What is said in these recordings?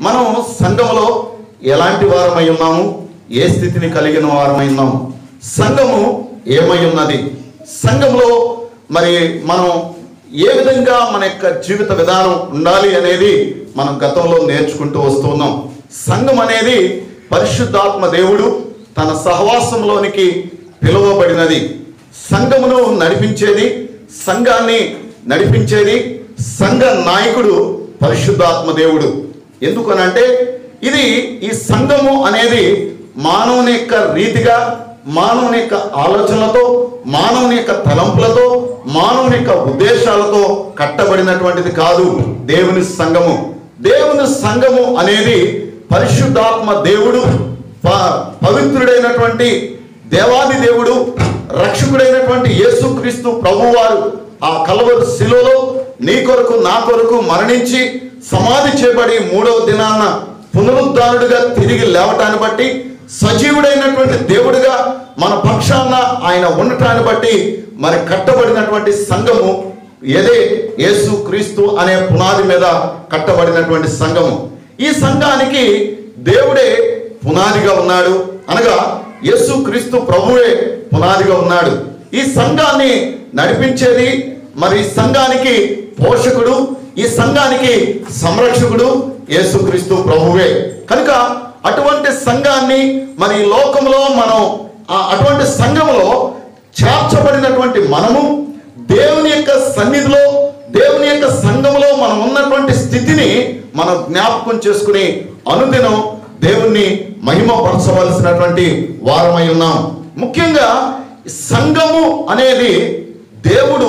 మనం సంఘములో ఎలాంటి వారమై ఉన్నాము ఏ స్థితిని కలిగిన వారమై ఉన్నాము సంఘము ఏమై ఉన్నది సంఘంలో మరి మనం ఏ విధంగా మన యొక్క జీవిత విధానం ఉండాలి అనేది మనం గతంలో నేర్చుకుంటూ వస్తున్నాం సంఘం అనేది పరిశుద్ధాత్మ దేవుడు తన సహవాసంలోనికి పిలువబడినది సంఘమును నడిపించేది సంఘాన్ని నడిపించేది సంఘ నాయకుడు పరిశుద్ధాత్మ దేవుడు ఎందుకనంటే ఇది ఈ సంఘము అనేది మానవుని యొక్క రీతిగా మానవుని యొక్క ఆలోచనలతో మానవుని యొక్క తలంపులతో మానవుని యొక్క ఉద్దేశాలతో కట్టబడినటువంటిది కాదు దేవుని సంఘము దేవుని సంఘము అనేది పరిశుద్ధాత్మ దేవుడు ప- పవిత్రుడైనటువంటి దేవాది దేవుడు రక్షకుడైనటువంటి యేసుక్రీస్తు ప్రభువారు ఆ కలవరు శిలువలో నీ కొరకు నా కొరకు మరణించి సమాధి చేయబడి మూడవ దినాన పునరుద్ధానుడిగా తిరిగి లేవటాన్ని బట్టి సజీవుడైనటువంటి దేవుడిగా మన పక్షాన ఆయన ఉండటాన్ని బట్టి మరి కట్టబడినటువంటి సంఘము ఏదే యేసు క్రీస్తు అనే పునాది మీద కట్టబడినటువంటి సంఘము ఈ సంఘానికి దేవుడే పునాదిగా ఉన్నాడు అనగా యేసు క్రీస్తు ప్రభువే పునాదిగా ఉన్నాడు ఈ సంఘాన్ని నడిపించేది మరి ఈ సంఘానికి పోషకుడు ఈ సంఘానికి సంరక్షకుడు యేసుక్రీస్తు ప్రభువే కనుక అటువంటి సంఘాన్ని మరి ఈ లోకంలో మనం ఆ అటువంటి సంఘంలో చేర్చబడినటువంటి మనము దేవుని యొక్క సన్నిధిలో దేవుని యొక్క సంఘంలో మనం ఉన్నటువంటి స్థితిని మనం జ్ఞాపకం చేసుకుని అనుదినం దేవుణ్ణి మహిమపరచవలసినటువంటి వారమై ఉన్నాం ముఖ్యంగా ఈ సంఘము అనేది దేవుడు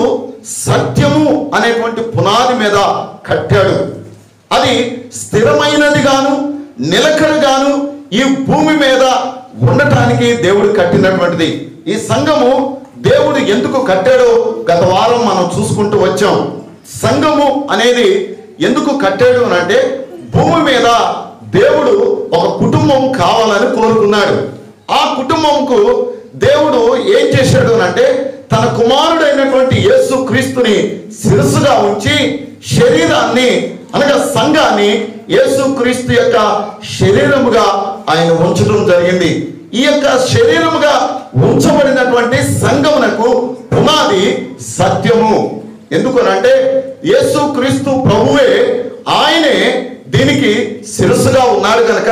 సత్యము అనేటువంటి పునాది మీద కట్టాడు అది స్థిరమైనది గాను నిలకడగాను ఈ భూమి మీద ఉండటానికి దేవుడు కట్టినటువంటిది ఈ సంఘము దేవుడు ఎందుకు కట్టాడో గత వారం మనం చూసుకుంటూ వచ్చాం సంఘము అనేది ఎందుకు కట్టాడు అని అంటే భూమి మీద దేవుడు ఒక కుటుంబం కావాలని కోరుకున్నాడు ఆ కుటుంబంకు దేవుడు ఏం చేశాడు అని అంటే తన కుమారుడైనటువంటి యేసు క్రీస్తుని శిరస్సుగా ఉంచి శరీరాన్ని అనగా సంఘాన్ని యేసు క్రీస్తు యొక్క శరీరముగా ఆయన ఉంచడం జరిగింది ఈ యొక్క శరీరముగా ఉంచబడినటువంటి సంఘమునకు పునాది సత్యము ఎందుకనంటే యేసు క్రీస్తు ప్రభువే ఆయనే దీనికి శిరస్సుగా ఉన్నాడు కనుక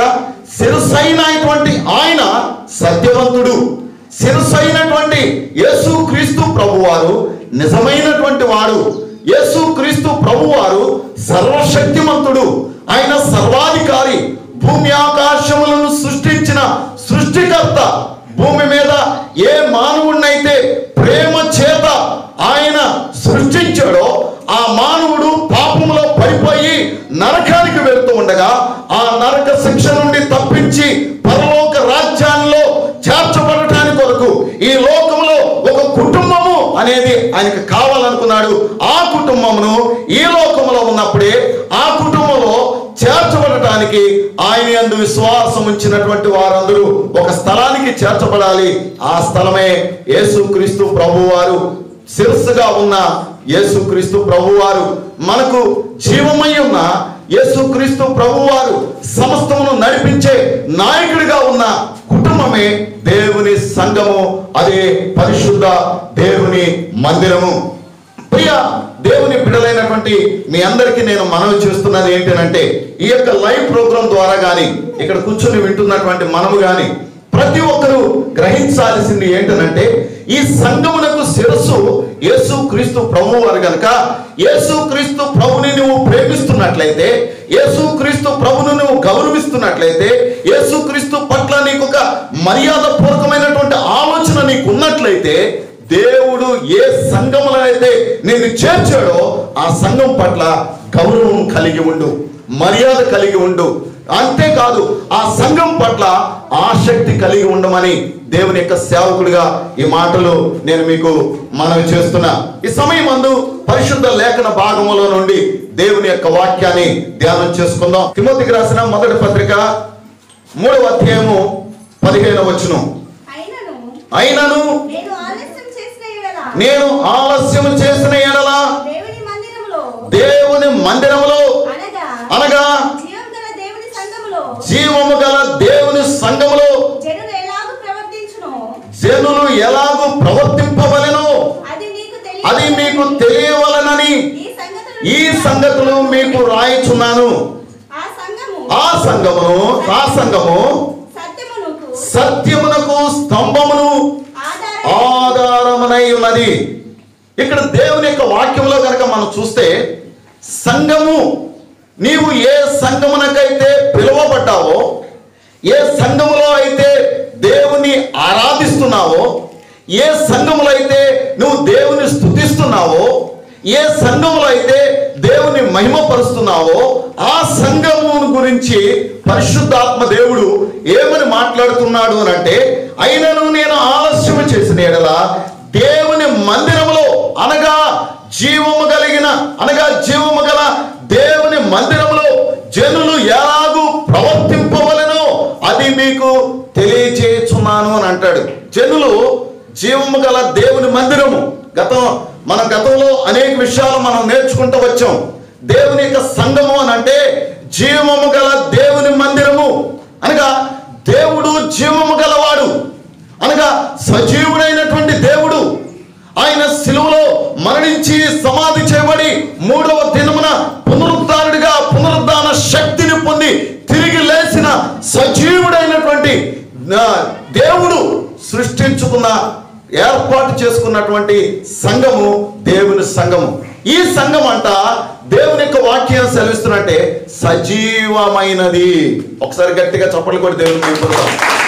శిరసైనటువంటి ఆయన సత్యవంతుడు శిరసైనటువంటి యేసు క్రీస్తు ప్రభువారు నిజమైనటువంటి వాడు యేసు క్రీస్తు ప్రభువారు సర్వశక్తిమంతుడు ఆయన సర్వాధికారి భూమి ఆకాశములను సృష్టించిన సృష్టికర్త భూమి మీద ఏ మానవుడినైతే ప్రేమ చేత ఆయన సృష్టించాడో ఆ మానవుడు పాపములో పడిపోయి నరకానికి వెళ్తూ ఉండగా ఆ నరక శిక్ష నుండి తప్పించి పరలోక రాజ్యాల్లో చేర్చబడటానికి కొరకు ఈ లోకంలో ఒక కుటుంబము అనేది ఆయనకు కావాలనుకున్నాడు ఆ కుటుంబమును ఈ లోకంలో ఉన్నప్పుడే ఆ కుటుంబంలో చేర్చబడటానికి ఆయన యందు విశ్వాసం ఉంచినటువంటి వారందరూ ఒక స్థలానికి చేర్చబడాలి ఆ స్థలమే యేసుక్రీస్తు ప్రభువారు శిరస్సుగా ఉన్న యేసుక్రీస్తు ప్రభువారు మనకు జీవమై ఉన్న యేసుక్రీస్తు ప్రభువారు సమస్తమును నడిపించే నాయకుడిగా ఉన్న కుటుంబమే దేవుని సంఘము అదే పరిశుద్ధ దేవుని మందిరము ప్రియ దేవుని బిడ్డలైనటువంటి మీ అందరికీ నేను మనవి చేస్తున్నది ఏంటంటే ఈ యొక్క లైవ్ ప్రోగ్రాం ద్వారా కానీ ఇక్కడ కూర్చొని వింటున్నటువంటి మనము కానీ ప్రతి ఒక్కరూ గ్రహించాల్సింది ఏంటనంటే ఈ సంఘమునకు శిరస్సు యేసు క్రీస్తు ప్రభు వారు గనక యేసు క్రీస్తు ప్రభుని నువ్వు ప్రేమిస్తున్నట్లయితే యేసు క్రీస్తు ప్రభును నువ్వు గౌరవిస్తున్నట్లయితే యేసు క్రీస్తు పట్ల నీకు ఒక మర్యాద పూర్వకమైనటువంటి ఆలోచన నీకు ఉన్నట్లయితే దేవుడు ఏ సంఘములో అయితే నేను చేర్చాడో ఆ సంఘం పట్ల గౌరవం కలిగి ఉండు మర్యాద కలిగి ఉండు అంతేకాదు ఆ సంఘం పట్ల ఆసక్తి కలిగి ఉండమని దేవుని యొక్క సేవకుడిగా ఈ మాటలు నేను మీకు మనవి చేస్తున్నా ఈ సమయం మందు పరిశుద్ధ లేఖన భాగములో నుండి దేవుని యొక్క వాక్యాన్ని ధ్యానం చేసుకుందాం తిమోతికి రాసిన మొదటి పత్రిక మూడవ అధ్యాయము పదిహేను వచ్చును అయినను అయినను నేను ఆలస్యం చేసిన యెడల నేను ఆలస్యం చేసిన ఎడల దేవుని మందిరములో దేవుని మందిరములో అనగా అనగా జీవం గల దేవుని ఎలాగూ ప్రవర్తింపవలెనో అది మీకు అది మీకు తెలియవలనని ఈ సంగతులు ఈ సంగతులు మీకు రాయిచున్నాను ఆ సంఘము ఆ సంఘమును ఆ సంఘము సత్యమునకు సత్యమునకు స్తంభమును ఆధార ఆధారమునై ఉన్నది ఇక్కడ దేవుని యొక్క వాక్యంలో కనుక మనం చూస్తే సంఘము నీవు ఏ సంఘమునకైతే పిలువబడ్డావో ఏ సంఘములో అయితే దేవుని ఆరాధిస్తున్నావో ఏ సంఘములో అయితే నువ్వు దేవుని స్తుతిస్తున్నావో ఏ సంఘములో అయితే దేవుని మహిమపరుస్తున్నావో ఆ సంఘము గురించి పరిశుద్ధాత్మ దేవుడు ఏమని మాట్లాడుతున్నాడు అని అంటే అయినను నేను ఆలస్యం చేసిన ఎడల దేవుని మందిరములో అనగా జీవము కలిగిన అనగా జీవము గల దేవుని మందిరములో జనులు ఎలాగూ ప్రవర్తింపవలెనో అది మీకు తెలియచేయుచున్నాను అని అంటాడు జనులు జీవము గల దేవుని మందిరము గతం మన గతంలో అనేక విషయాలు మనం నేర్చుకుంటూ వచ్చాం దేవుని యొక్క సంఘము అని అంటే జీవము గల దేవుని మందిరము అనగా దేవుడు జీవము గలవాడు అనగా సజీవుడైనటువంటి దేవుడు ఆయన సిలువలో మరణించి సమాధి చేయబడి మూడవ దినమున పునరుద్ధారుడిగా పునరుద్ధాన శక్తిని పొంది తిరిగి లేచిన సజీవుడైనటువంటి ఆ, దేవుడు సృష్టించుకున్న ఏర్పాటు చేసుకున్నటువంటి సంఘము దేవుని సంఘము ఈ సంఘం అంట దేవుని యొక్క వాక్యం సెలవిస్తున్నట్టే సజీవమైనది ఒకసారి గట్టిగా చప్పట్లు కూడా దేవుని మెప్పుదాం.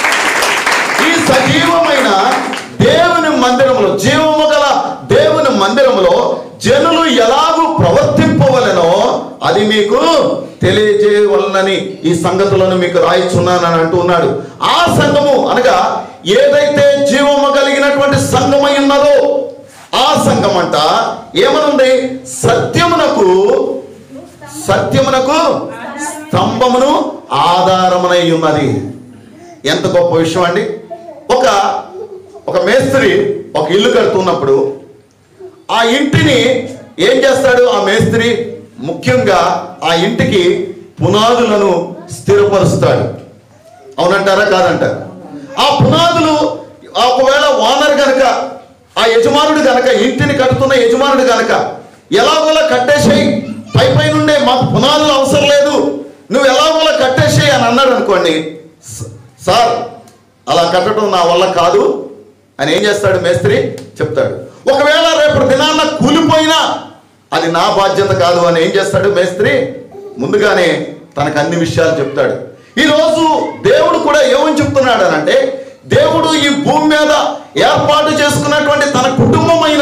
ఈ సజీవమైన దేవుని మందిరములో జీవము గల దేవుని మందిరములో జనులు ఎలాగూ ప్రవర్తింపవలెనో అది మీకు తెలియజేయవలనని ఈ సంగతులను మీకు రాయిచున్నానని అంటూ ఉన్నాడు ఆ సంఘము అనగా ఏదైతే జీవము కలిగినటువంటి సంఘమై ఉన్నదో ఆ సంఘం అంట ఏమనుంది సత్యమునకు సత్యమునకు స్తంభమును ఆధారమునై ఉన్నది ఎంత గొప్ప విషయం అండి ఒక ఒక మేస్త్రి ఒక ఇల్లు కడుతున్నప్పుడు ఆ ఇంటిని ఏం చేస్తాడు ఆ మేస్త్రి ముఖ్యంగా ఆ ఇంటికి పునాదులను స్థిరపరుస్తాడు అవునంటారా కాదంటారా ఆ పునాదులు ఆ ఒకవేళ ఓనర్ గనక ఆ యజమానుడు గనక ఇంటిని కడుతున్న యజమానుడు గనక ఎలాగోలా కట్టేసేయి పై పై నుండే మాకు పునాదులు అవసరం లేదు నువ్వు ఎలాగోలా కట్టేసేయి అని అన్నాడు అనుకోండి "స- సార్ అలా కట్టడం నా వల్ల కాదు అని ఏం చేస్తాడు మేస్త్రి చెప్తాడు ఒకవేళ రేపు దినాన్న కూలిపోయినా అది నా బాధ్యత కాదు అని ఏం చేస్తాడు మేస్త్రి ముందుగానే తనకు అన్ని విషయాలు చెప్తాడు ఈరోజు దేవుడు కూడా ఏమని చెప్తున్నాడు అని అంటే దేవుడు ఈ భూమి మీద ఏర్పాటు చేసుకున్నటువంటి తన కుటుంబమైన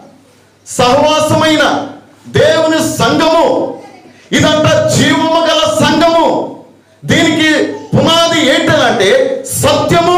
సహవాసమైన దేవుని సంఘము ఇదంతా జీవము గల సంఘము దీనికి పునాది ఏంటంటే సత్యము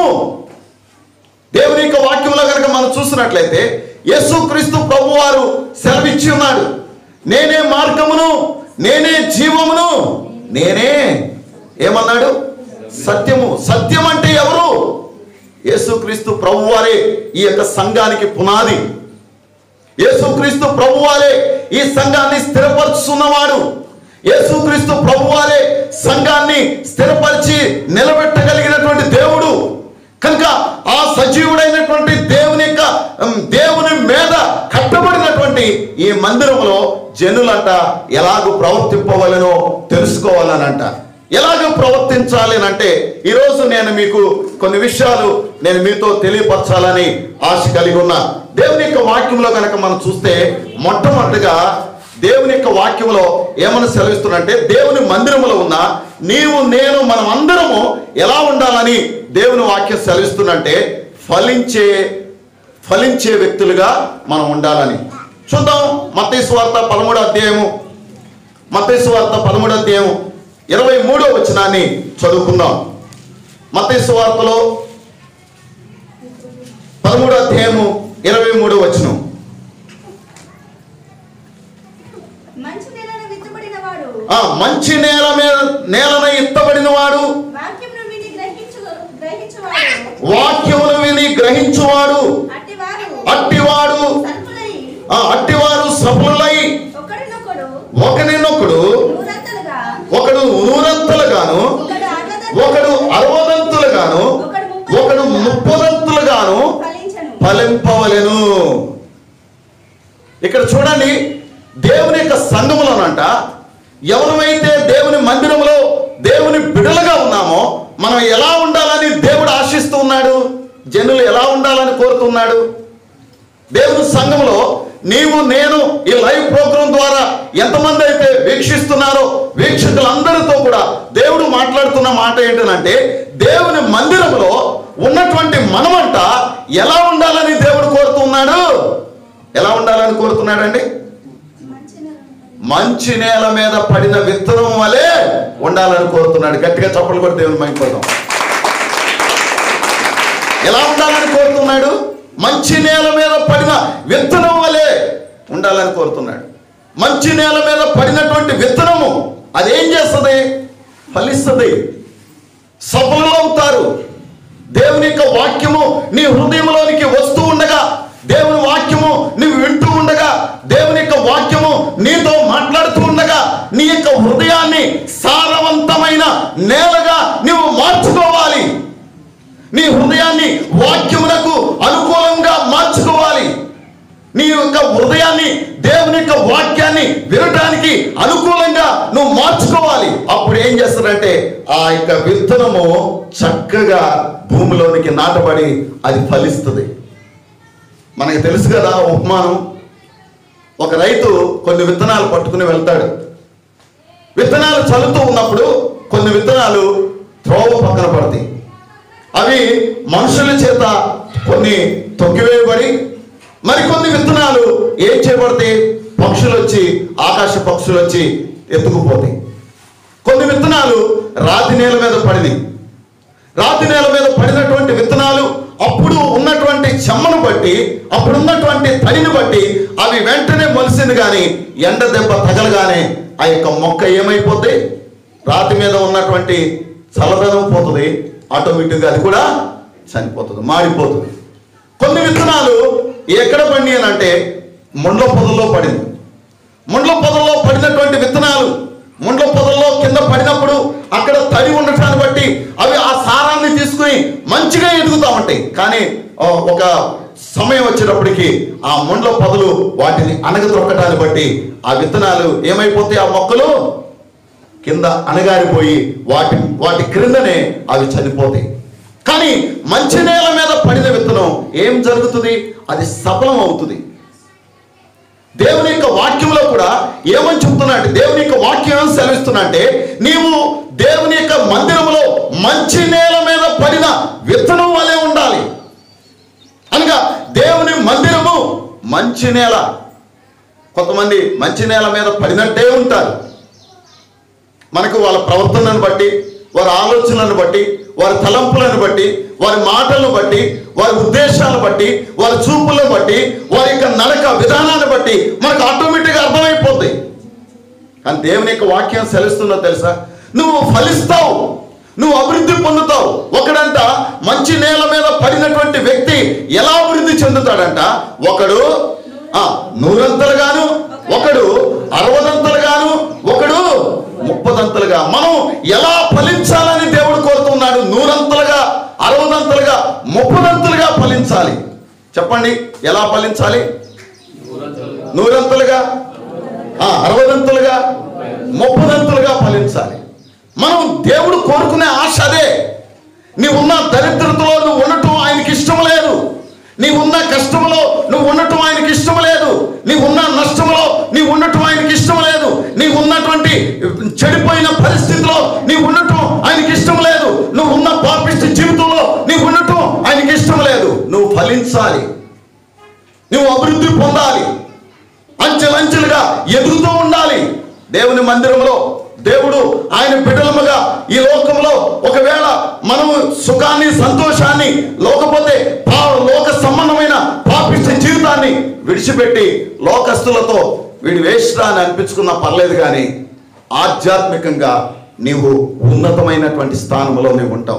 దేవుని యొక్క వాక్యంలో కనుక మనం చూసినట్లయితే యేసుక్రీస్తు ప్రభు వారు సెలవిచ్చి ఉన్నాడు నేనే మార్గమును నేనే జీవమును నేనే ఏమన్నాడు సత్యము సత్యం అంటే ఎవరు యేసుక్రీస్తు ప్రభు వారే ఈ యొక్క సంఘానికి పునాది యేసుక్రీస్తు ప్రభువారే ఈ సంఘాన్ని స్థిరపరుచున్నవాడు యేసుక్రీస్తు ప్రభువారే సంఘాన్ని స్థిరపరిచి నిలబెట్టగలిగినటువంటి దేవుడు కనుక ఆ సజీవుడైనటువంటి దేవుని యొక్క ఉమ్, దేవుని మీద కట్టబడినటువంటి ఈ మందిరంలో జనులంట ఎలాగూ ప్రవర్తింపవలనో తెలుసుకోవాలనంట ఎలాగ ప్రవర్తించాలి అని అంటే ఈరోజు నేను మీకు కొన్ని విషయాలు నేను మీతో తెలియపరచాలని ఆశ కలిగి ఉన్నా దేవుని యొక్క వాక్యంలో కనుక మనం చూస్తే మొట్టమొదటిగా దేవుని యొక్క వాక్యంలో ఏమని సెలవిస్తున్నంటే దేవుని మందిరములో ఉన్న నీవు నేను మనం అందరము ఎలా ఉండాలని దేవుని వాక్యం సెలవిస్తున్నంటే ఫలించే ఫలించే వ్యక్తులుగా మనం ఉండాలని చూద్దాం మత్తయి వార్త పదమూడో అధ్యాయము మత్తయి వార్త పదమూడో అధ్యాయం ఇరవై మూడో వచనాన్ని చదువుకుందాం మత్తయి వార్తలో పదమూడో అధ్యాయము ఇరవై మూడో వచనం మంచి నేలను విత్తబడిన వాడు ఆ మంచి నేల మీద నేలన ఎత్తబడిన వాడు వాక్యమును విని గ్రహించు గ్రహించువాడు వాక్యమును విని గ్రహించువాడు అట్టివారు అట్టివాడు సర్పులై ఆ అట్టివారు సఫలులై ఒకరినొకడు ఒకరినొకడు నూరంతలుగా ఒకడు నూరంతలుగాను ఒకడు అరవదంతులుగా ఒకడు అరవదంతులుగాను ఒకడు ముప్పదంతులుగాను ఫలించను ఇక్కడ చూడండి దేవుని యొక్క సంఘములోనంట ఎవరమైతే దేవుని మందిరంలో దేవుని బిడలుగా ఉన్నామో మనం ఎలా ఉండాలని దేవుడు ఆశిస్తూ ఉన్నాడు జనులు ఎలా ఉండాలని కోరుతున్నాడు దేవుని సంఘంలో నీవు నేను ఈ లైవ్ ప్రోగ్రాం ద్వారా ఎంతమంది అయితే వీక్షిస్తున్నారో వీక్షకులందరితో కూడా దేవుడు మాట్లాడుతున్న మాట ఏంటంటే దేవుని మందిరంలో ఉన్నటువంటి మనమంట ఎలా ఉండాలని దేవుడు కోరుతున్నాడు ఎలా ఉండాలని కోరుతున్నాడండి మంచి నెల. మంచి నేల మీద పడిన విత్తనం వలె ఉండాలని కోరుతున్నాడు గట్టిగా చప్పలు కూడా దేవుని మైపోతాం ఎలా ఉండాలని కోరుతున్నాడు మంచి నేల మీద పడిన విత్తనం వలె ఉండాలని కోరుతున్నాడు మంచి నేల మీద పడినటువంటి విత్తనము అదేం చేస్తుంది ఫలిస్తుంది సఫలం అవుతారు దేవుని యొక్క వాక్యము నీ హృదయంలోనికి వస్తూ ఉండగా దేవుని వాక్యము నువ్వు వింటూ ఉండగా దేవుని యొక్క వాక్యము నీతో మాట్లాడుతూ ఉండగా నీ యొక్క హృదయాన్ని సారవంతమైన నేలగా నువ్వు మార్చుకోవాలి నీ హృదయాన్ని వాక్యమునకు అనుకూలంగా మార్చుకోవాలి నీ యొక్క హృదయాన్ని దేవుని యొక్క వాక్యాన్ని వినటానికి అనుకూలంగా నువ్వు మార్చుకోవాలి అప్పుడు ఏం చేస్తారంటే ఆ యొక్క విత్తనము చక్కగా భూమిలోనికి నాటబడి అది ఫలిస్తుంది మనకి తెలుసు కదా ఉపమానం ఒక రైతు కొన్ని విత్తనాలు పట్టుకుని వెళ్తాడు విత్తనాలు చల్లుతూ ఉన్నప్పుడు కొన్ని విత్తనాలు త్రోవ పక్కన పడతాయి అవి మనుషుల చేత కొన్ని తొక్కివేయబడి మరికొన్ని విత్తనాలు ఏం చేయబడతాయి పక్షులు వచ్చి ఆకాశ పక్షులు వచ్చి ఎత్తుకుపోతాయి కొన్ని విత్తనాలు రాతి నేల మీద పడినాయి రాతి నేల మీద పడినటువంటి విత్తనాలు అప్పుడు ఉన్నటువంటి చెమ్మను బట్టి అప్పుడు ఉన్నటువంటి తడిని బట్టి అవి వెంటనే మొలిసింది కానీ ఎండ దెబ్బ తగలగానే ఆ యొక్క మొక్క ఏమైపోతాయి రాతి మీద ఉన్నటువంటి చల్లదనం పోతుంది ఆటోమేటిక్గా అది కూడా చనిపోతుంది మాడిపోతుంది కొన్ని విత్తనాలు ఎక్కడ పండి అని అంటే ముండ్ల పొదల్లో పడింది ముండ్ల పొదల్లో పడినటువంటి విత్తనాలు ముండ్ల పొదల్లో కింద పడినప్పుడు అక్కడ తడి ఉండటాన్ని బట్టి అవి ఆ సారాన్ని తీసుకుని మంచిగా ఎదుగుతూ ఉంటాయి కానీ ఆ, ఒక సమయం వచ్చేటప్పటికి ఆ ముండ్ల పొదలు వాటిని అనగదొక్కటాన్ని బట్టి ఆ విత్తనాలు ఏమైపోతాయి ఆ మొక్కలు కింద అణగారిపోయి వాటి వాటి క్రిందనే అవి చనిపోతాయి కానీ మంచి నేల మీద పడిన విత్తనం ఏం జరుగుతుంది అది సఫలం అవుతుంది దేవుని యొక్క వాక్యంలో కూడా ఏమని చెప్తున్నాడు దేవుని యొక్క వాక్యం ఏమని సెలవిస్తున్నా అంటే నీవు దేవుని యొక్క మందిరంలో మంచి నేల మీద పడిన విత్తనం వలె ఉండాలి అనగా దేవుని మందిరము మంచి నేల కొంతమంది మంచి నేల మీద పడినట్టే ఉంటారు మనకు వాళ్ళ ప్రవర్తనను బట్టి వారి ఆలోచనలను బట్టి వారి తలంపులను బట్టి వారి మాటలను బట్టి వారి ఉద్దేశాలను బట్టి వారి చూపులను బట్టి వారి యొక్క నడక విధానాన్ని బట్టి మనకు ఆటోమేటిక్గా అర్థమైపోతుంది కానీ దేవుని యొక్క వాక్యం సెలవుస్తుందో తెలుసా నువ్వు ఫలిస్తావు నువ్వు అభివృద్ధి పొందుతావు ఒకడంట మంచి నేల మీద పడినటువంటి వ్యక్తి ఎలా అభివృద్ధి చెందుతాడంట ఒకడు ఆ నూరంతలుగాను ఒకడు అరవదంతలుగాను ఒకడు ముప్పదంతలుగా మనం ఎలా ఫలించాలని దేవుడు కోరుతున్నాడు నూరంతలుగా అరవదంతలుగా ముప్పదంతలుగా ఫలించాలి చెప్పండి ఎలా ఫలించాలి నూరంతలుగా ఆ, అరవదంతులుగా ముప్పదంతులుగా ఫలించాలి మనం దేవుడు కోరుకునే ఆశ అదే నీవున్న దరిద్రతలో నువ్వు ఉండటం ఆయనకి ఇష్టం లేదు నీవున్న కష్టంలో నువ్వు ఉండటం ఆయనకి ఇష్టం లేదు నీవున్న నష్టంలో నీవు ఉండటం ఆయనకి ఇష్టం లేదు నీవు ఉన్నటువంటి చెడిపోయిన పరిస్థితిలో నీవు ఉండటం ఆయనకి ఇష్టం లేదు నువ్వు ఉన్న పాపిష్టి జీవితంలో నీవు ఉండటం ఆయనకి ఇష్టం లేదు నువ్వు ఫలించాలి నువ్వు అభివృద్ధి పొందాలి అంచెలంచెలుగా ఎదుగుతూ ఉండాలి దేవుని మందిరంలో దేవుడు ఆయన బిడ్డలముగా ఈ లోకంలో ఒకవేళ మనము సుఖాన్ని సంతోషాన్ని లేకపోతే పా- లోక సంబంధమైన పాపిష్ట జీవితాన్ని విడిచిపెట్టి లోకస్తులతో వీడి వేస్ట్ అని అనిపించుకున్నా పర్లేదు కానీ ఆధ్యాత్మికంగా నీవు ఉన్నతమైనటువంటి స్థానంలో నీవు ఉంటావు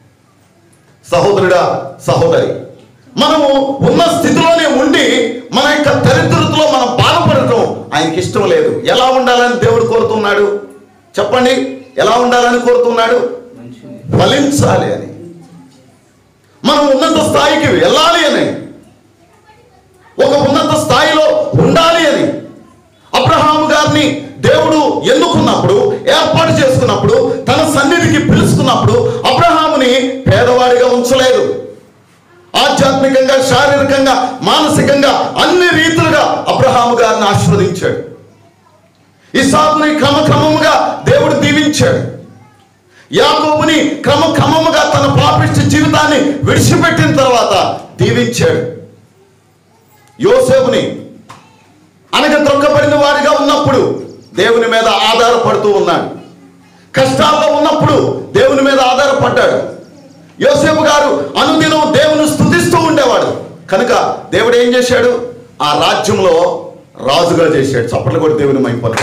సహోదరుడా సహోదరి మనము ఉన్న స్థితిలోనే ఉండి మన యొక్క దరిద్రతలో మనం బాధపడటం ఆయనకి ఇష్టం లేదు ఎలా ఉండాలని దేవుడు కోరుతున్నాడు చెప్పండి ఎలా ఉండాలని కోరుతున్నాడు ఫలించాలి అని మనం ఉన్నత స్థాయికి వెళ్ళాలి అని ఒక ఉన్నత స్థాయిలో ఉండాలి అని అబ్రహాము గారిని దేవుడు ఎన్నుకున్నప్పుడు ఏర్పాటు చేసుకున్నప్పుడు తన సన్నిధికి పిలుచుకున్నప్పుడు అబ్రహాముని పేదవాడిగా ఉంచలేదు ఆధ్యాత్మికంగా శారీరకంగా మానసికంగా అన్ని రీతులుగా అబ్రహాము గారిని ఆశీర్వదించాడు ఇసాకుని క్రమక్రమముగా దేవుడు దీవించాడు యాకోబుని క్రమక్రమముగా తన పాపిష్టి జీవితాన్ని విడిచిపెట్టిన తర్వాత దీవించాడు యోసేపుని అనగ త్రొక్కబడిన వాడిగా ఉన్నప్పుడు దేవుని మీద ఆధారపడుతూ ఉన్నాడు కష్టాల్లో ఉన్నప్పుడు దేవుని మీద ఆధారపడ్డాడు యోసేపు గారు అనుదినం దేవుని స్థుతిస్తూ ఉండేవాడు కనుక దేవుడు ఏం చేశాడు ఆ రాజ్యంలో రాజుగా చేశాడు చప్పట్లు కూడా దేవుని మైపలు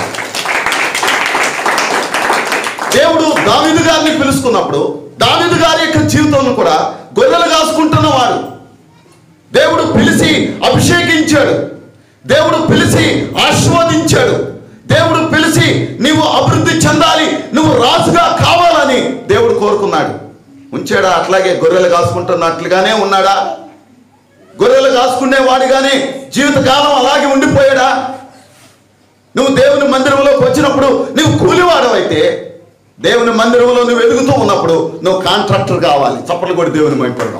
దేవుడు దావిదు గారిని పిలుచుకున్నప్పుడు దావిదు గారి యొక్క జీవితంలో కూడా గొర్రెలు కాసుకుంటున్నవాడు దేవుడు పిలిచి అభిషేకించాడు దేవుడు పిలిచి ఆశీర్వదించాడు దేవుడు పిలిచి నువ్వు అభివృద్ధి చెందాలి నువ్వు రాజుగా కావాలని దేవుడు కోరుకున్నాడు ఉంచాడా అట్లాగే గొర్రెలు కాసుకుంటున్నట్లుగానే ఉన్నాడా గొర్రెలు కాసుకునే వాడిగానే జీవితకాలం అలాగే ఉండిపోయాడా నువ్వు దేవుని మందిరంలోకి వచ్చినప్పుడు నువ్వు కూలివాడవైతే దేవుని మందిరంలో నువ్వు ఎదుగుతూ ఉన్నప్పుడు నువ్వు కాంట్రాక్టర్ కావాలి చప్పట్లు కూడా దేవుని మైపడడం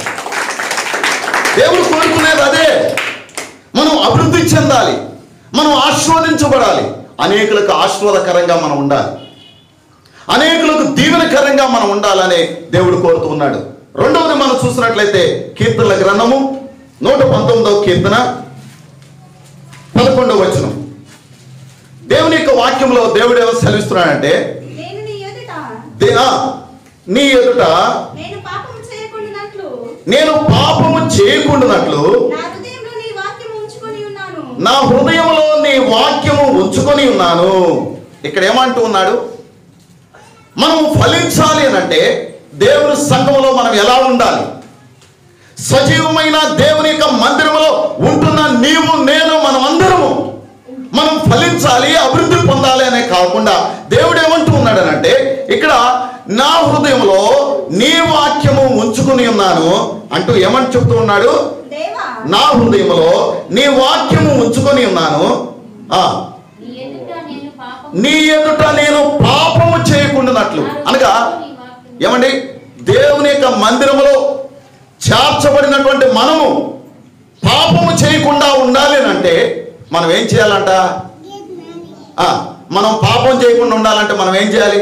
దేవుడు కోరుకునేది అదే మనం అభివృద్ధి చెందాలి మనం ఆస్వాదించబడాలి అనేకులకు ఆస్వాదకరంగా మనం ఉండాలి అనేకులకు దీవెనకరంగా మనం ఉండాలని దేవుడు కోరుతూ ఉన్నాడు రెండవది మనం చూసినట్లయితే కీర్తనల గ్రంథము నూట పంతొమ్మిదవ కీర్తన పదకొండవ వచనం దేవుని యొక్క వాక్యంలో దేవుడు ఏమో సెలవిస్తున్నాడంటే నేను నీ ఎదుట దే- ఆ, నీ ఎదుట నేను పాపం చేయకుండానట్లు నేను పాపము చేయకుండానట్లు నా హృదయంలో నీ వాక్యం ఉంచుకొని ఉన్నాను నా హృదయంలో నీ వాక్యము ఉంచుకొని ఉన్నాను ఇక్కడ ఏమంటూ ఉన్నాడు మనం ఫలించాలి అని అంటే దేవుని సంఘంలో మనం ఎలా ఉండాలి సజీవమైన దేవుని యొక్క మందిరంలో ఉంటున్న నీవు నేను మనం అందరము మనం ఫలించాలి అభివృద్ధి పొందాలి అనే కాకుండా దేవుడు ఏమంటూ ఉన్నాడనంటే ఇక్కడ నా హృదయంలో నీ వాక్యము ఉంచుకుని ఉన్నాను అంటూ ఏమంటూ చెప్తూ ఉన్నాడు దేవా నా హృదయంలో నీ వాక్యము ఉంచుకొని ఉన్నాను ఆ నీ ఎదుట నేను పాపం నీ ఎదుట నేను పాపము చేయకుండానట్లు అనగా ఏమండి దేవుని యొక్క మందిరములో చేర్చబడినటువంటి మనము పాపము చేయకుండా ఉండాలి అని అంటే మనం ఏం చేయాలంట ఆ, మనం పాపం చేయకుండా ఉండాలంటే మనం ఏం చేయాలి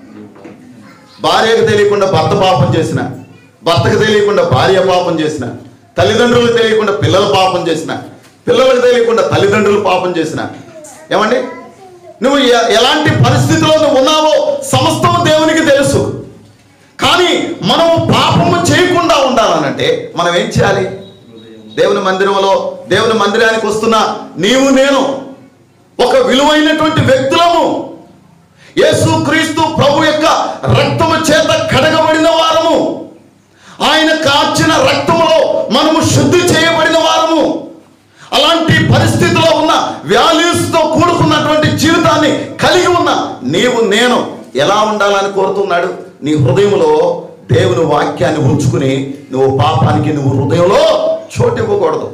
భార్యకు తెలియకుండా భర్త పాపం చేసిన భర్తకు తెలియకుండా భార్య పాపం చేసిన తల్లిదండ్రులకు తెలియకుండా పిల్లలు పాపం చేసిన పిల్లలకు తెలియకుండా తల్లిదండ్రులు పాపం చేసిన ఏమండి నువ్వు ఎ- ఎలాంటి పరిస్థితిలో నువ్వు ఉన్నావో సమస్తం దేవునికి తెలుసు కానీ మనము పాపము చేయకుండా ఉండాలనంటే మనం ఏం చేయాలి దేవుని మందిరంలో దేవుని మందిరానికి వస్తున్న నీవు నేను ఒక విలువైనటువంటి వ్యక్తులము యేసు క్రీస్తు ప్రభు యొక్క రక్తము చేత కడగబడిన వారము ఆయన కాచిన రక్తములో మనము శుద్ధి చేయబడిన వారము అలాంటి పరిస్థితిలో ఉన్న values తో కూడుకున్నటువంటి జీవితాన్ని కలిగి ఉన్న నీవు నేను ఎలా ఉండాలని కోరుతున్నాడు నీ హృదయంలో దేవుని వాక్యాన్ని ఉంచుకుని నువ్వు పాపానికి నువ్వు హృదయంలో చోటు ఇవ్వకూడదు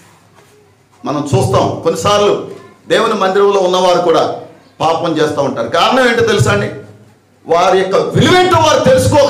మనం చూస్తాం కొన్నిసార్లు దేవుని మందిరంలో ఉన్నవారు కూడా పాపం చేస్తూ ఉంటారు కారణం ఏంటో తెలుసా అండి వారి యొక్క విలువేంటో వారు తెలుసుకోక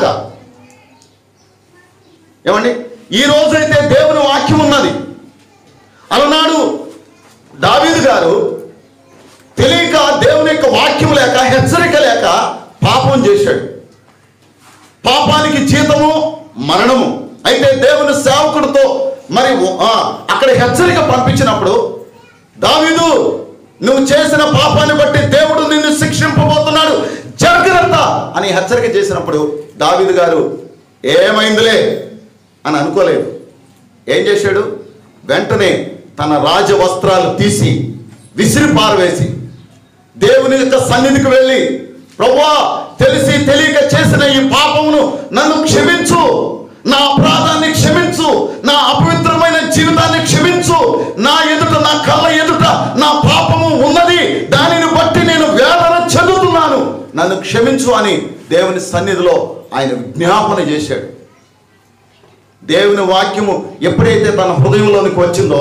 ఏమండి ఈ రోజైతే దేవుని వాక్యం ఉన్నది అలనాడు దావీదు గారు తెలియక దేవుని యొక్క వాక్యం లేక హెచ్చరిక లేక పాపం చేశాడు పాపానికి జీతము మరణము అయితే దేవుని సేవకుడితో మరి ఆ, అక్కడ హెచ్చరిక పంపించినప్పుడు దావీదు నువ్వు చేసిన పాపాన్ని బట్టి దేవుడు నిన్ను శిక్షింపబోతున్నాడు జాగ్రత్త అని హెచ్చరిక చేసినప్పుడు దావీదు గారు ఏమైందిలే అని అనుకోలేదు ఏం చేశాడు వెంటనే తన రాజ వస్త్రాలు తీసి విసిరి పారవేసి దేవుని యొక్క సన్నిధికి వెళ్ళి ప్రభువా తెలిసి తెలియక చేసిన ఈ పాపమును నన్ను క్షమించు నా అపరాధాన్ని క్షమించు నా అపవిత్రమైన జీవితాన్ని క్షమించు నా ఎదుట నా కళ్ళ ఎదుట నా పాపము ఉన్నది దానిని బట్టి నేను వేదన చెందుతున్నాను నన్ను క్షమించు అని దేవుని సన్నిధిలో ఆయన విజ్ఞాపన చేశాడు దేవుని వాక్యము ఎప్పుడైతే తన హృదయంలోనికి వచ్చిందో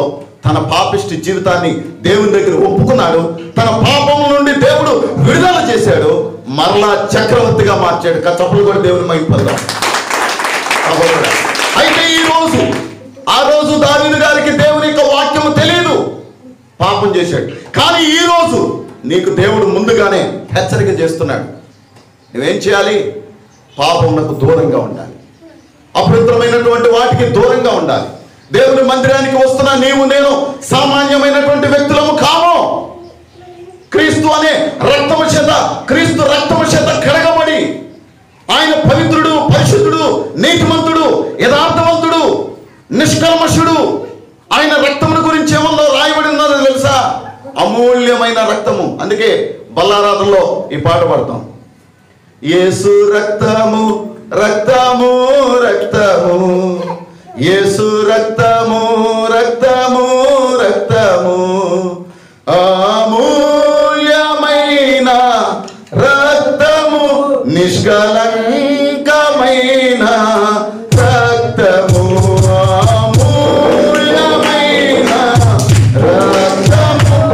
తన పాపిష్టి జీవితాన్ని దేవుని దగ్గర ఒప్పుకున్నాడు తన పాపం నుండి దేవుడు విడుదల చేశాడు మరలా చక్రవర్తిగా మార్చాడు కచ్చప్పులు కూడా దేవుని మైపడదాం సహోదరుడా. అయితే ఈ రోజు ఆ రోజు దావీదు గారికి దేవుని యొక్క వాక్యము తెలియదు పాపం చేశాడు కానీ ఈ రోజు నీకు దేవుడు ముందుగానే హెచ్చరిక చేస్తున్నాడు నువ్వేం చేయాలి పాపమునకు దూరంగా ఉండాలి అపవిత్రమైనటువంటి వాటికి దూరంగా ఉండాలి దేవుని మందిరానికి వస్తున్న నీవు నేను సామాన్యమైనటువంటి వ్యక్తులము కాము క్రీస్తు అనే రక్తము చేత క్రీస్తు రక్తము చేత కడగబడి ఆయన పవిత్రుడు పరిశుద్ధుడు నీతిమంతుడు యథార్థవంతుడు నిష్కల్మషుడు ఆయన రక్తమును గురించి ఏమన్నా రాయబడి ఉన్నదో తెలుసా అమూల్యమైన రక్తము అందుకే బల్లారాధనలో ఈ పాట పాడతాం యేసు రక్తము రక్తము రక్తము యేసు రక్తము రక్తము రక్తము అమూల్యమైన రక్తము నిష్కలంకమైన రక్తము అమూల్యమైన రక్తము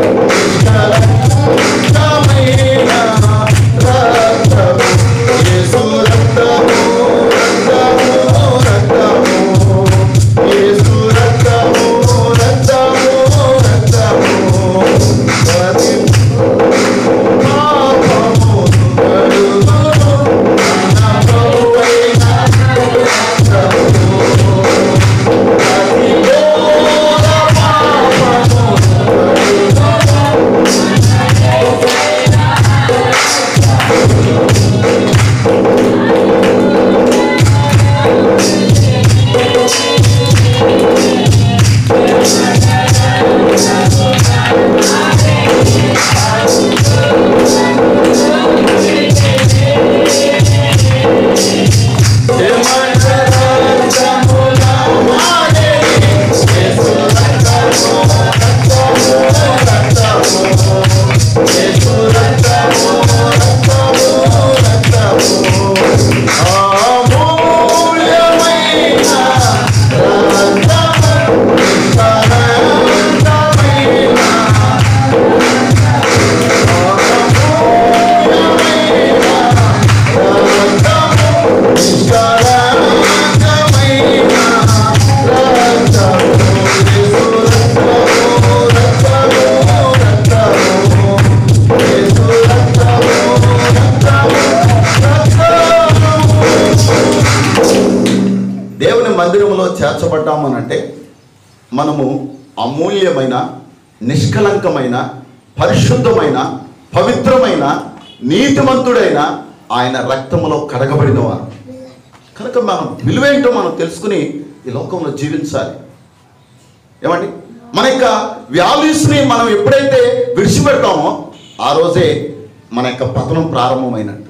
నిష్కలంకమైన రక్తము యేసు రక్తము రక్తము రక్తము యేసు రక్తము రక్తము రక్తము ప్రతి పాపము కడుగును నమ్మకమైన రక్తము ప్రతి ఘోర పాపము దేవుని మందిరంలో చేర్చబడ్డామనంటే మనము అమూల్యమైన నిష్కలంకమైన పరిశుద్ధమైన పవిత్రమైన నీతిమంతుడైన ఆయన రక్తములో కడగబడిన వారు కనుక మనం విలువేంటో మనం తెలుసుకుని ఈ లోకంలో జీవించాలి ఏమండి మన యొక్క వాల్యూస్ని మనం ఎప్పుడైతే విడిచిపెడతామో ఆ రోజే మన యొక్క పతనం ప్రారంభమైనట్టు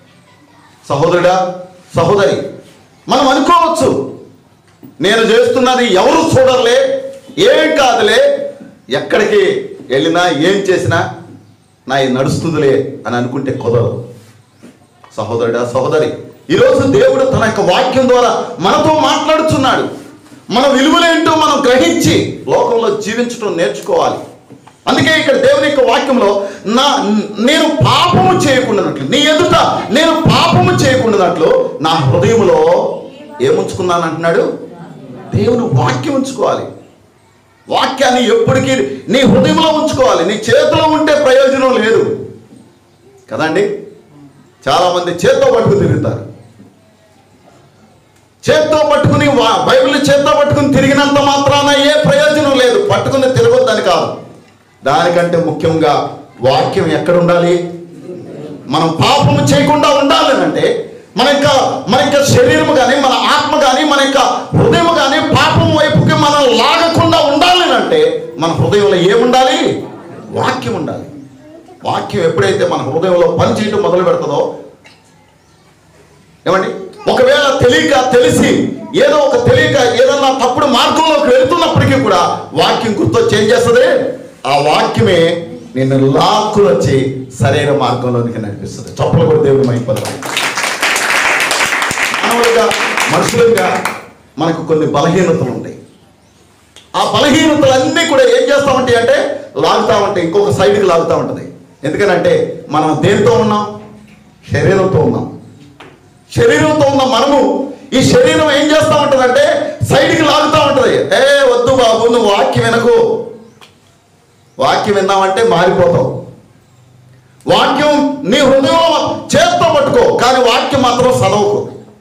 సహోదరుడా సహోదరి మనం అనుకోవచ్చు నేను చేస్తున్నది ఎవరు చూడలే ఏం కాదులే ఎక్కడికి వెళ్ళినా ఏం చేసినా నా ఇది నడుస్తుందిలే అని అనుకుంటే కుదరదు సహోదరుడా సహోదరి ఈరోజు దేవుడు తన యొక్క వాక్యం ద్వారా మనతో మాట్లాడుతున్నాడు మన విలువలేంటో మనం గ్రహించి లోకంలో జీవించడం నేర్చుకోవాలి అందుకే ఇక్కడ దేవుని యొక్క వాక్యంలో నా నేను పాపము చేయకుండానట్లు నీ ఎదుట నేను పాపము చేయకుండానట్లు నా హృదయంలో ఏముంచుకున్నాను అంటున్నాడు దేవుని వాక్యం ఉంచుకోవాలి వాక్యాన్ని ఎప్పటికీ నీ హృదయంలో ఉంచుకోవాలి నీ చేతిలో ఉంటే ప్రయోజనం లేదు కదండి చాలామంది చేత్తో పట్టుకుని తిరుగుతారు చేత్తో పట్టుకుని వా- బైబిల్ చేత్తో పట్టుకుని తిరిగినంత మాత్రాన ఏ ప్రయోజనం లేదు పట్టుకుని తిరగొద్దని కాదు దానికంటే ముఖ్యంగా వాక్యం ఎక్కడ ఉండాలి మనం పాపము చేయకుండా ఉండాలి అని అంటే మన యొక్క మన యొక్క శరీరము కానీ మన ఆత్మ కానీ మన యొక్క హృదయం కానీ పాపం వైపుకి మనం లాగకుండా ఉండాలి అని అంటే మన హృదయంలో ఏముండాలి వాక్యం ఉండాలి వాక్యం ఎప్పుడైతే మన హృదయంలో పనిచేయటం మొదలు పెడుతుందో ఏమండి ఒకవేళ తెలియక తెలిసి ఏదో ఒక తెలియక ఏదన్నా తప్పుడు మార్గంలోకి వెళ్తున్నప్పటికీ కూడా వాక్యం గుర్తొచ్చి ఏం చేస్తుంది ఆ వాక్యమే నిన్ను లాక్కులు వచ్చి సరైన మార్గంలోనికి నడిపిస్తుంది చప్పలు కూడా దేవుడు మైపడతాం మానవులుగా మనుషులుగా మనకు కొన్ని బలహీనతలు ఉంటాయి ఆ బలహీనతలన్నీ కూడా ఏం చేస్తా ఉంటాయి అంటే లాగుతా ఉంటాయి ఇంకొక సైడ్కి లాగుతూ ఉంటుంది ఎందుకనంటే మనం దేనితో ఉన్నాం శరీరంతో ఉన్నాం శరీరంతో ఉన్న మనము ఈ శరీరం ఏం చేస్తా ఉంటుందంటే సైడ్కి లాగుతూ ఉంటుంది ఏ వద్దు బాబు నువ్వు వాక్యం వినకు వాక్యం విన్నామంటే మారిపోతావు వాక్యం నీ హృదయంలో చేత్తో పట్టుకో కానీ వాక్యం మాత్రం చదవకు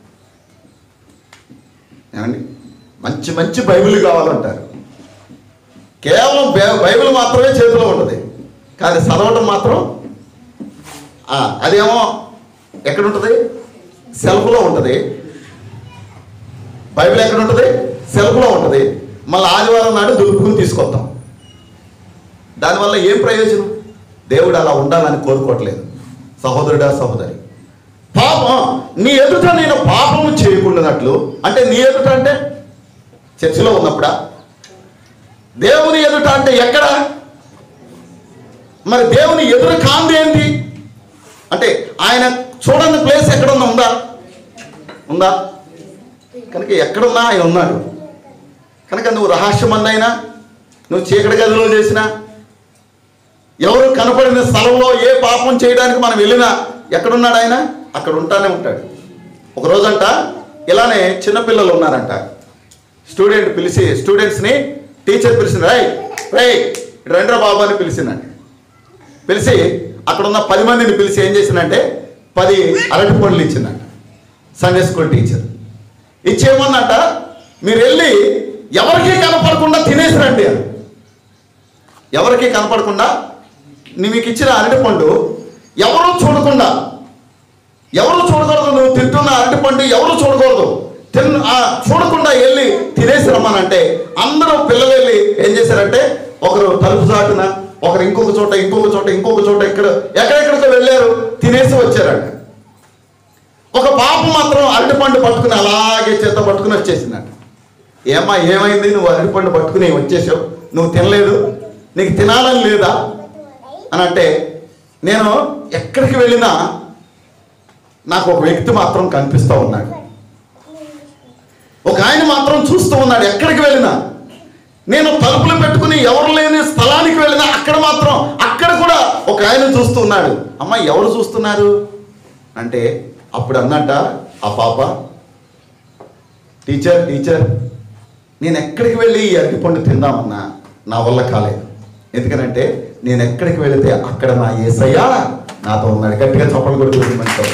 ఏమండి మంచి మంచి బైబిల్ కావాలంటారు కేవలం బై- బైబిల్ మాత్రమే చేతిలో ఉంటుంది కానీ చదవటం మాత్రం ఆ, అదేమో ఎక్కడ ఉంటుంది సెల్ఫ్లో ఉంటుంది బైబిల్ ఎక్కడ ఉంటుంది సెల్ఫ్లో ఉంటుంది మళ్ళీ ఆదివారం నాడు దులుపుకుని తీసుకొస్తాం దానివల్ల ఏం ప్రయోజనం దేవుడు అలా ఉండాలని కోరుకోవట్లేదు సహోదరుడా సహోదరి పాపం నీ ఎదుట నేను పాపము చేయకుండానట్లు అంటే నీ ఎదుట అంటే చర్చిలో ఉన్నప్పుడా దేవుని ఎదుట అంటే ఎక్కడ మరి దేవుని ఎదురు కాంది ఏంటి అంటే ఆయన చూడని ప్లేస్ ఎక్కడున్నా ఉందా ఉందా కనుక ఎక్కడున్నా ఆయన ఉన్నాడు కనుక నువ్వు రహస్యమందైనా నువ్వు చీకటి గదిలో చేసినా ఎవరు కనపడిన స్థలంలో ఏ పాపం చేయడానికి మనం వెళ్ళినా ఎక్కడున్నాడు ఆయన అక్కడ ఉంటానే ఉంటాడు ఒక రోజంట ఇలానే చిన్నపిల్లలు ఉన్నారంట స్టూడెంట్ పిలిచి స్టూడెంట్స్ని టీచర్ పిలిచింది రై రై రండ్రా బాబు అని పిలిచిందండి పిలిచి అక్కడ ఉన్న పది మందిని పిలిచి ఏం చేసిందంటే పది అరటి పండ్లు ఇచ్చిందంట సండే స్కూల్ టీచర్ ఇచ్చేమన్నట మీరు వెళ్ళి ఎవరికీ కనపడకుండా తినేసిరండి అని ఎవరికీ కనపడకుండా నీ మీకు ఇచ్చిన అరటిపండు ఎవరు చూడకుండా ఎవరు చూడకూడదు నువ్వు తింటున్న అరటిపండు ఎవరు చూడకూడదు తిన్ ఆ చూడకుండా వెళ్ళి తినేసి రమ్మనంటే అందరూ పిల్లలు వెళ్ళి ఏం చేశారంటే ఒకరు తలుపు చాటున ఒకరు ఇంకొక చోట ఇంకొక చోట ఇంకొక చోట ఇక్కడ ఎక్కడెక్కడికో వెళ్ళారు తినేసి వచ్చారంట ఒక పాప మాత్రం అరటిపండు పట్టుకుని అలాగే చేత పట్టుకుని వచ్చేసిందంట ఏమ్మా ఏమైంది నువ్వు అరటిపండు పట్టుకుని వచ్చేసావు నువ్వు తినలేదు నీకు తినాలని లేదా అని అంటే నేను ఎక్కడికి వెళ్ళినా నాకు ఒక వ్యక్తి మాత్రం కనిపిస్తూ ఉన్నాడు ఒక ఆయన మాత్రం చూస్తూ ఉన్నాడు ఎక్కడికి వెళ్ళినా నేను తలుపులు పెట్టుకుని ఎవరు లేని స్థలానికి వెళ్ళినా అక్కడ మాత్రం అక్కడ కూడా ఒక ఆయన చూస్తూ ఉన్నాడు అమ్మ ఎవరు చూస్తున్నారు అంటే అప్పుడు అన్నట్ట ఆ పాప టీచర్ టీచర్ నేను ఎక్కడికి వెళ్ళి ఈ అరటిపండు తిందామన్నా నా వల్ల కాలేదు ఎందుకనంటే నేను ఎక్కడికి వెళితే అక్కడ నా ఏసయ్య నాతో ఉన్నాడు గట్టిగా చప్పలు కొడుతుంది మనతో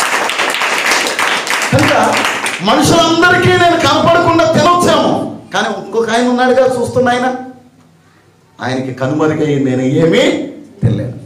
కనుక మనుషులందరికీ నేను కనపడకుండా తినొచ్చాము కానీ ఇంకొక ఆయన ఉన్నాడుగా చూస్తున్న ఆయన ఆయనకి కనుమరుగై నేను ఏమీ తినలేను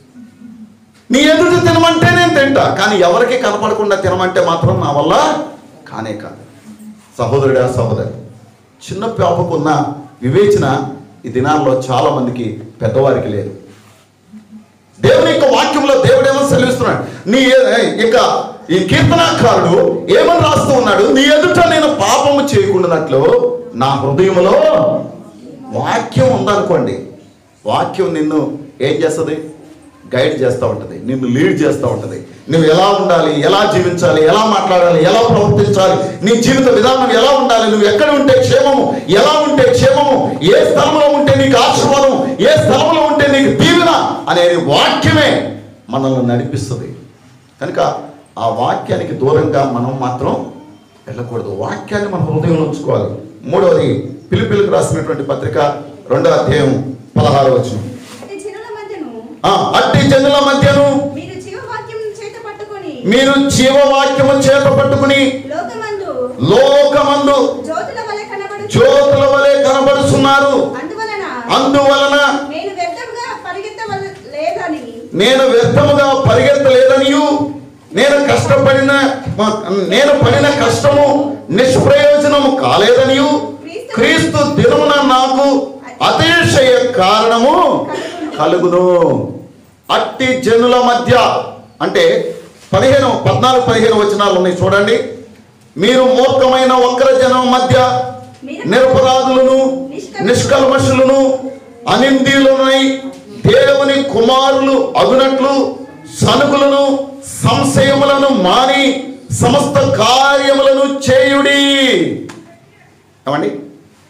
నీ ఎదుట తినమంటే నేను తింటా కానీ ఎవరికి కనపడకుండా తినమంటే మాత్రం నా వల్ల కానే కాదు సహోదరుడా సహోదరి చిన్న పాపకున్న వివేచన ఈ దినాల్లో చాలా మందికి పెద్దవారికి లేదు దేవుని యొక్క వాక్యంలో దేవుడు ఏమని సెలవిస్తున్నాడు నీ ఇక ఈ కీర్తనాకారుడు ఏమని రాస్తూ ఉన్నాడు నీ ఎదుట నేను పాపము చేయకుండానట్లు నా హృదయంలో వాక్యం ఉందనుకోండి వాక్యం నిన్ను ఏం చేస్తుంది గైడ్ చేస్తూ ఉంటుంది నిన్ను లీడ్ చేస్తూ ఉంటుంది నువ్వు ఎలా ఉండాలి ఎలా జీవించాలి ఎలా మాట్లాడాలి ఎలా ప్రవర్తించాలి నీ జీవిత విధానం ఎలా ఉండాలి నువ్వు ఎక్కడ ఉంటే క్షేమము ఎలా ఉంటే క్షేమము ఏ స్థలంలో ఉంటే నీకు ఆశీర్వాదం ఏ స్థలంలో ఉంటే నీకు దీవెన అనేది వాక్యమే మనల్ని నడిపిస్తుంది కనుక ఆ వాక్యానికి దూరంగా మనం మాత్రం వెళ్ళకూడదు వాక్యాన్ని మన హృదయంలో ఉంచుకోవాలి మూడవది పిలిపిలకు రాసినటువంటి పత్రిక రెండో అధ్యాయం పదహారు వచ్చిన అతి జనుల మధ్యను అట్టి జనుల మధ్యను మీరు జీవవాక్యం చేత పట్టుకొని మీరు జీవవాక్యము చేత పట్టుకుని లోకమందు లోకమందు జ్యోతుల వలె కనబడు జ్యోతుల వలె కనబడుతున్నారు అందువలన అందువలన నేను వ్యర్థంగా పరిగెత్తవల లేదని నేను వ్యర్థముగా పరిగెత్తలేదనియు నేను కష్టపడిన నేను పడిన కష్టము నిష్ప్రయోజనము కాలేదనియు క్రీస్తు దినమున నాకు అతిశయ కారణము కలుగును అట్టి జనుల మధ్య అంటే పదిహేను పద్నాలుగు పదిహేను వచనాలు ఉన్నాయి చూడండి మీరు మూర్ఖమైన వక్ర జనం మధ్య నిరపరాధులను నిష్కల్మషులను అనిందీలునై దేవుని కుమారులు అగునట్లు సనుకులను సంశయములను మాని సమస్త కార్యములను చేయుడి ఏమండి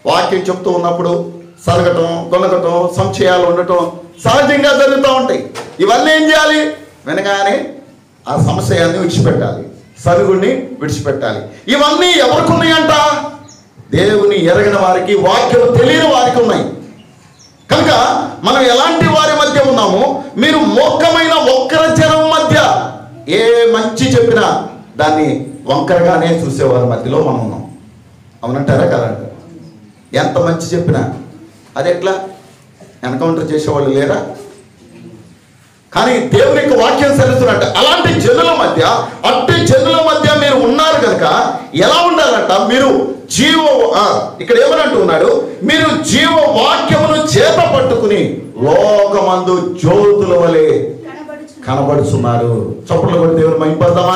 వాక్యం చెప్తూ ఉన్నప్పుడు సరగటం గొనగటం సంశయాలు ఉండటం సహజంగా జరుగుతూ ఉంటాయి ఇవన్నీ ఏం చేయాలి వినగానే ఆ సంశయాన్ని విడిచిపెట్టాలి సరుగుడిని విడిచిపెట్టాలి ఇవన్నీ ఎవరికి ఉన్నాయంట దేవుని ఎరగిన వారికి వాక్యం తెలియని వారికి ఉన్నాయి కనుక మనం ఎలాంటి వారి మధ్య ఉన్నాము మీరు మోక్కమైన ఒక్కర జనం మధ్య ఏ మంచి చెప్పినా దాన్ని వంకరగానే చూసేవారి మధ్యలో మనం ఉన్నాం అవునంటారా కదంటారా ఎంత మంచి చెప్పినా అది ఎట్లా ఎన్కౌంటర్ చేసేవాళ్ళు లేరా కానీ దేవుని యొక్క వాక్యం సెలుస్తున్నట్టు అలాంటి జనుల మధ్య అట్టి జనుల మధ్య మీరు ఉన్నారు కనుక ఎలా ఉండాలంట మీరు జీవ ఆ, ఇక్కడ ఏమనంటూ ఉన్నాడు మీరు జీవ వాక్యమును చేత పట్టుకుని లోకమందు జ్యోతుల వలె కనబడుచు కనబడుతున్నారు చప్పట్లు కొట్టి దేవుని మైపడదామా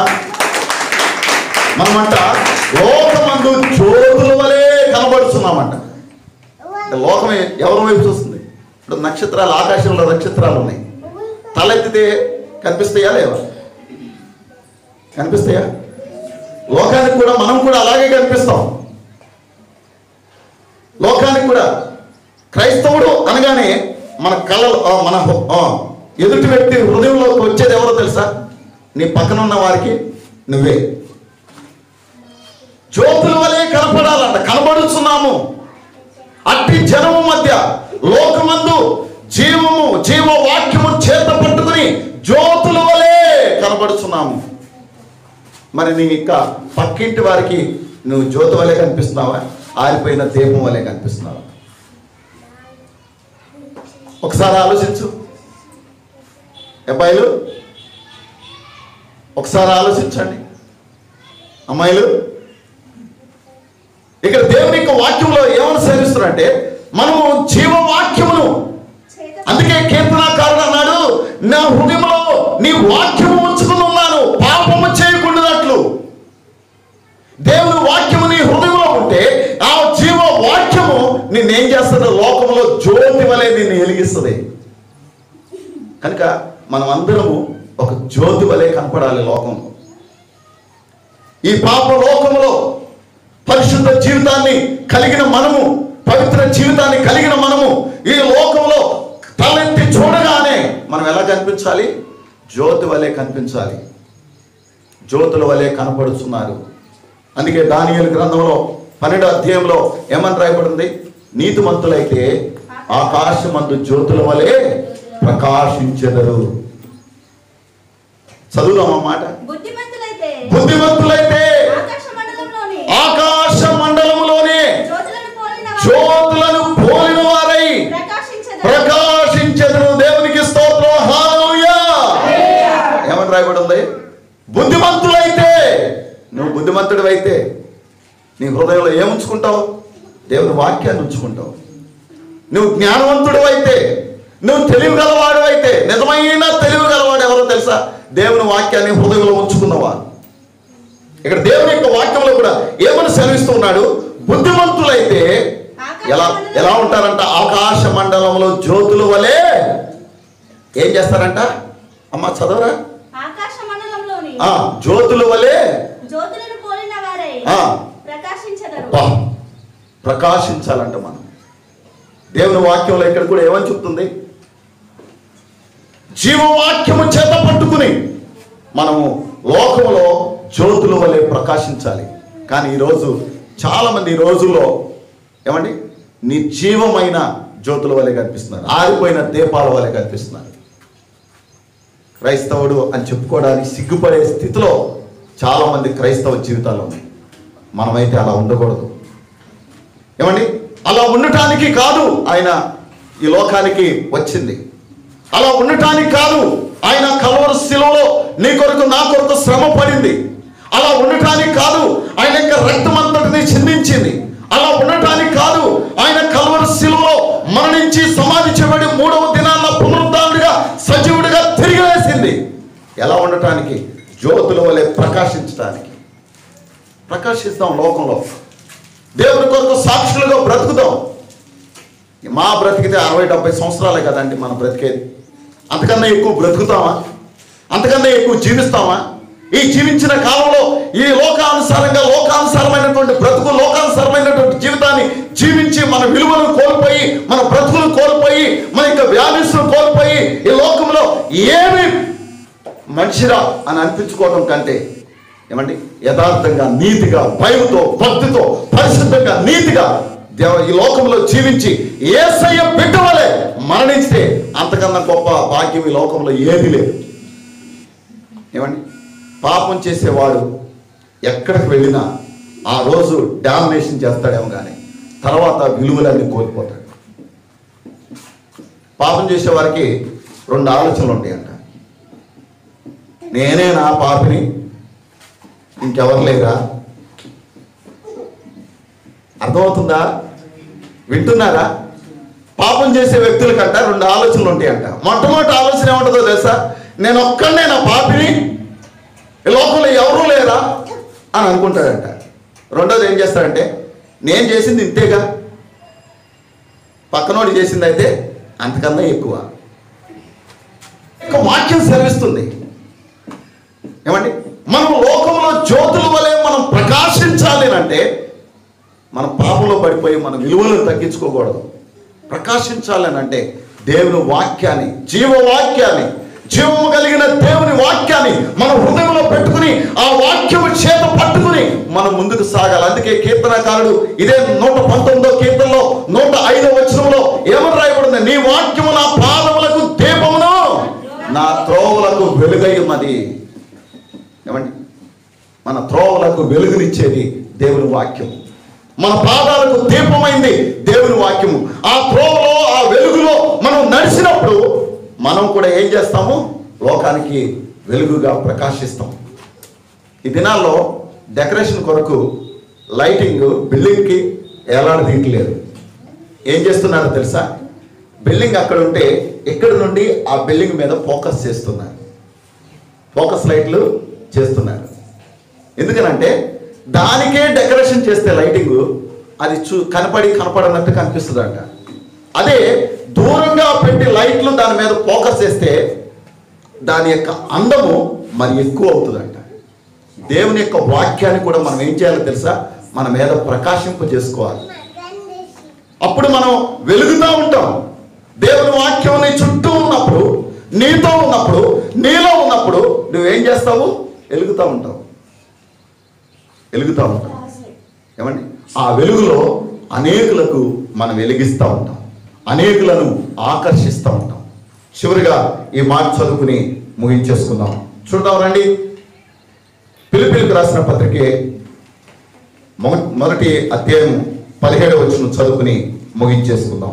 మనమంట లోకమందు జ్యోతుల వలె కనబడుతున్నామంట అంటే లోకం ఎవరి వైపు చూస్తుంది ఇప్పుడు నక్షత్రాలు ఆకాశంలో నక్షత్రాలు ఉన్నాయి తలెత్తితే కనిపిస్తాయా లేవా కనిపిస్తాయా లోకానికి కూడా మనం కూడా అలాగే కనిపిస్తాం లోకానికి కూడా క్రైస్తవుడు అనగానే మన కళలు ఆ, మన హృ- ఆ, ఎదుటి వ్యక్తి హృదయంలోకి వచ్చేది ఎవరో తెలుసా నీ పక్కన ఉన్న వారికి నువ్వే జ్యోతుల వలె కనపడాలంట కనబడుచున్నాము అట్టి జనము మధ్య లోకమందు జీవము జీవ వాక్యము చేత పట్టుకుని జ్యోతుల వలె కనబడుచున్నాము మరి నీ ఇక పక్కింటి వారికి నువ్వు జ్యోతి వలె కనిపిస్తున్నావా ఆరిపోయిన దీపం వలె కనిపిస్తున్నావా ఒకసారి ఆలోచించు అబ్బాయిలు ఒకసారి ఆలోచించండి అమ్మాయిలు ఇక్కడ దేవుని యొక్క వాక్యంలో ఏమని సేవిస్తున్నారంటే మనము జీవవాక్యమును చేత అందుకే కీర్తనాకారుడు అన్నాడు నా హృదయంలో నీ వాక్యము ఉంచుకుని ఉన్నాను పాపము చేయకుండానట్లు దేవుని వాక్యము నీ హృదయంలో ఉంటే ఆ జీవ వాక్యము నిన్నేం చేస్తుంది లోకంలో జ్యోతి వలె నిన్ను వెలిగిస్తుంది కనుక మనం అందరము ఒక జ్యోతి వలె కనపడాలి లోకంలో ఈ పాప లోకంలో పరిశుద్ధ జీవితాన్ని కలిగిన మనము పవిత్ర జీవితాన్ని కలిగిన మనము ఈ లోకంలో తలెత్తి చూడగానే మనం ఎలా కనిపించాలి జ్యోతి వలె కనిపించాలి జ్యోతుల వలె కనపడుతున్నారు అందుకే దానియేలు గ్రంథంలో పన్నెండో అధ్యాయంలో ఏమని రాయబడింది నీతిమంతులైతే ఆకాశమందు జ్యోతుల వలె ప్రకాశించెదరు చదువుదాం మాట బుద్ధిమంతులైతే బుద్ధిమంతులైతే ఆకాశ మండలంలోని ఆకాశ మండలంలోనే జ్యోతులను పోలిన వారు జ్యోతులను పోలిన వారై ప్రకాశించదు ప్రకాశించెదరు దేవునికి స్తోత్రం హల్లెలూయా ఏమని రాయబడి ఉంది బుద్ధిమంతులైతే నువ్వు బుద్ధిమంతుడు అయితే నీ హృదయంలో ఏముంచుకుంటావు దేవుని వాక్యాన్ని ఉంచుకుంటావు నువ్వు జ్ఞానవంతుడు అయితే నువ్వు తెలివి గలవాడు అయితే నిజమైన తెలివి గలవాడు ఎవరో తెలుసా దేవుని వాక్యాన్ని హృదయంలో ఉంచుకున్నవాడు ఇక్కడ దేవుని యొక్క వాక్యంలో కూడా ఏమని సెలవిస్తూ ఉన్నాడు బుద్ధిమంతులైతే ఎలా ఎలా ఉంటారంట ఆకాశ మండలంలో జ్యోతుల వలె ఏం చేస్తారంట అమ్మ చదవరా ఆకాశ మండలంలోని ఆ జ్యోతుల వలె జ్యోతులను పోలిన వారై ఆ. ప్రకాశించదరు అబ్బా, ప్రకాశించాలంట మనం దేవుని వాక్యంలో ఇక్కడ కూడా ఏమని చెప్తుంది జీవవాక్యము చేత పట్టుకుని మనము లోకంలో జ్యోతుల వలె ప్రకాశించాలి కానీ ఈరోజు చాలామంది ఈ రోజుల్లో ఏమండి నిర్జీవమైన జ్యోతుల వలె కనిపిస్తున్నారు ఆరిపోయిన దీపాల వలె కనిపిస్తున్నారు క్రైస్తవుడు అని చెప్పుకోవడానికి సిగ్గుపడే స్థితిలో చాలామంది క్రైస్తవ జీవితాలు ఉన్నాయి మనమైతే అలా ఉండకూడదు ఏమండి అలా ఉండటానికి కాదు ఆయన ఈ లోకానికి వచ్చింది అలా ఉండటానికి కాదు ఆయన కలవరు శిలలో నీ కొరకు నా కొరకు శ్రమ పడింది అలా ఉండటానికి కాదు ఆయన యొక్క రక్తం అంతటిని చిందించింది అలా ఉండటానికి కాదు ఆయన కలవరు శిలలో మరణించి సమాధి చేయబడి మూడవ దినాన్న పునరుద్ధానుడిగా సజీవుడిగా తిరిగి వేసింది ఎలా ఉండటానికి జ్యోతుల వలె ప్రకాశించడానికి ప్రకాశిస్తాం లోకంలో దేవుని కొరకు సాక్షులుగా బ్రతుకుతాం మా బ్రతికితే అరవై డెబ్బై సంవత్సరాలే కదండి మనం బ్రతికేది అంతకన్నా ఎక్కువ బ్రతుకుతామా అంతకన్నా ఎక్కువ జీవిస్తామా ఈ జీవించిన కాలంలో ఈ లోకానుసారంగా లోకానుసారమైనటువంటి బ్రతుకు లోకానుసారమైనటువంటి జీవితాన్ని జీవించి మన విలువలను కోల్పోయి మన బ్రతుకులు కోల్పోయి మన యొక్క వ్యాధిస్తులు కోల్పోయి ఈ లోకంలో ఏమి మనిషిరా అని అనిపించుకోవడం కంటే ఏమండి యథార్థంగా నీతిగా భయంతో భక్తితో పరిశుద్ధంగా నీతిగా దేవ ఈ లోకంలో జీవించి ఏసయ్య బిడ్డవలే మరణించితే అంతకన్నా గొప్ప భాగ్యం ఈ లోకంలో ఏది లేదు ఏమండి పాపం చేసేవాడు ఎక్కడికి వెళ్ళినా ఆ రోజు డామినేషన్ చేస్తాడేమో కానీ తర్వాత విలువలన్నీ కోల్పోతాడు పాపం చేసేవారికి రెండు ఆలోచనలు ఉంటాయంట నేనే నా పాపిని ఇంకెవరు లేరా అర్థమవుతుందా వింటున్నారా పాపం చేసే వ్యక్తులకంట రెండు ఆలోచనలు ఉంటాయంట మొట్టమొదటి ఆలోచన ఏముంటుందో తెలుసా నేను ఒక్కడనే నా పాపిని ఈ లోకంలో ఎవరూ లేరా అని అనుకుంటాడంట రెండోది ఏం చేస్తాడంటే నేను చేసింది ఇంతేగా పక్కనోడు చేసింది అయితే అంతకన్నా ఎక్కువ ఒక వాక్యం సెలవిస్తుంది ఏమండి మనం లోకంలో జ్యోతుల వలె మనం ప్రకాశించాలి అంటే మన పాపంలో పడిపోయి మన విలువలను తగ్గించుకోకూడదు ప్రకాశించాలి అని అంటే దేవుని వాక్యాన్ని జీవవాక్యాన్ని జీవము కలిగిన దేవుని వాక్యాన్ని మన హృదయంలో పెట్టుకుని ఆ వాక్యము చేత పట్టుకుని మనం ముందుకు సాగాలి అందుకే కీర్తనకారుడు ఇదే నూట పంతొమ్మిదో కీర్తనలో నూట ఐదో వచనంలో ఏమని రాయబడింది నీ వాక్యము నా పాదములకు దీపమును నా త్రోవులకు వెలుగై ఉన్నది ఏమండి మన త్రోవలకు వెలుగునిచ్చేది దేవుని వాక్యం మన పాదాలకు దీపమైంది దేవుని వాక్యము ఆ త్రోవలో ఆ వెలుగులో మనం నడిచినప్పుడు మనం కూడా ఏం చేస్తాము లోకానికి వెలుగుగా ప్రకాశిస్తాం ఈ దినాల్లో డెకరేషన్ కొరకు లైటింగ్ బిల్డింగ్కి ఏలాడదీయట్లేదు ఏం చేస్తున్నారో తెలుసా బిల్డింగ్ అక్కడ ఉంటే ఇక్కడ నుండి ఆ బిల్డింగ్ మీద ఫోకస్ చేస్తున్నారు ఫోకస్ లైట్లు చేస్తున్నారు ఎందుకనంటే దానికే డెకరేషన్ చేస్తే లైటింగ్ అది చూ కనపడి కనపడనట్టు కనిపిస్తుందంట అదే దూరంగా పెట్టి లైట్లు దాని మీద ఫోకస్ చేస్తే దాని యొక్క అందము మరి ఎక్కువ అవుతుందంట దేవుని యొక్క వాక్యాన్ని కూడా మనం ఏం చేయాలో తెలుసా మన మీద ప్రకాశింప చేసుకోవాలి అప్పుడు మనం వెలుగుతూ ఉంటాం దేవుని వాక్యం నీ చుట్టూ ఉన్నప్పుడు నీతో ఉన్నప్పుడు నీలో ఉన్నప్పుడు నువ్వేం చేస్తావు వెలుగుతూ ఉంటావు వెలుగుతూ ఉంటావు ఏమండి ఆ వెలుగులో అనేకులకు మనం వెలిగిస్తూ ఉంటాం అనేకులను ఆకర్షిస్తూ ఉంటాం చివరిగా ఈ మాట చదువుకుని ముగించేసుకుందాం చూద్దాం రండి పిలిపిలికి రాసిన పత్రికే మొ- మొదటి అధ్యాయం పదిహేడవ వచ్చిన చదువుకుని ముగించేసుకుందాం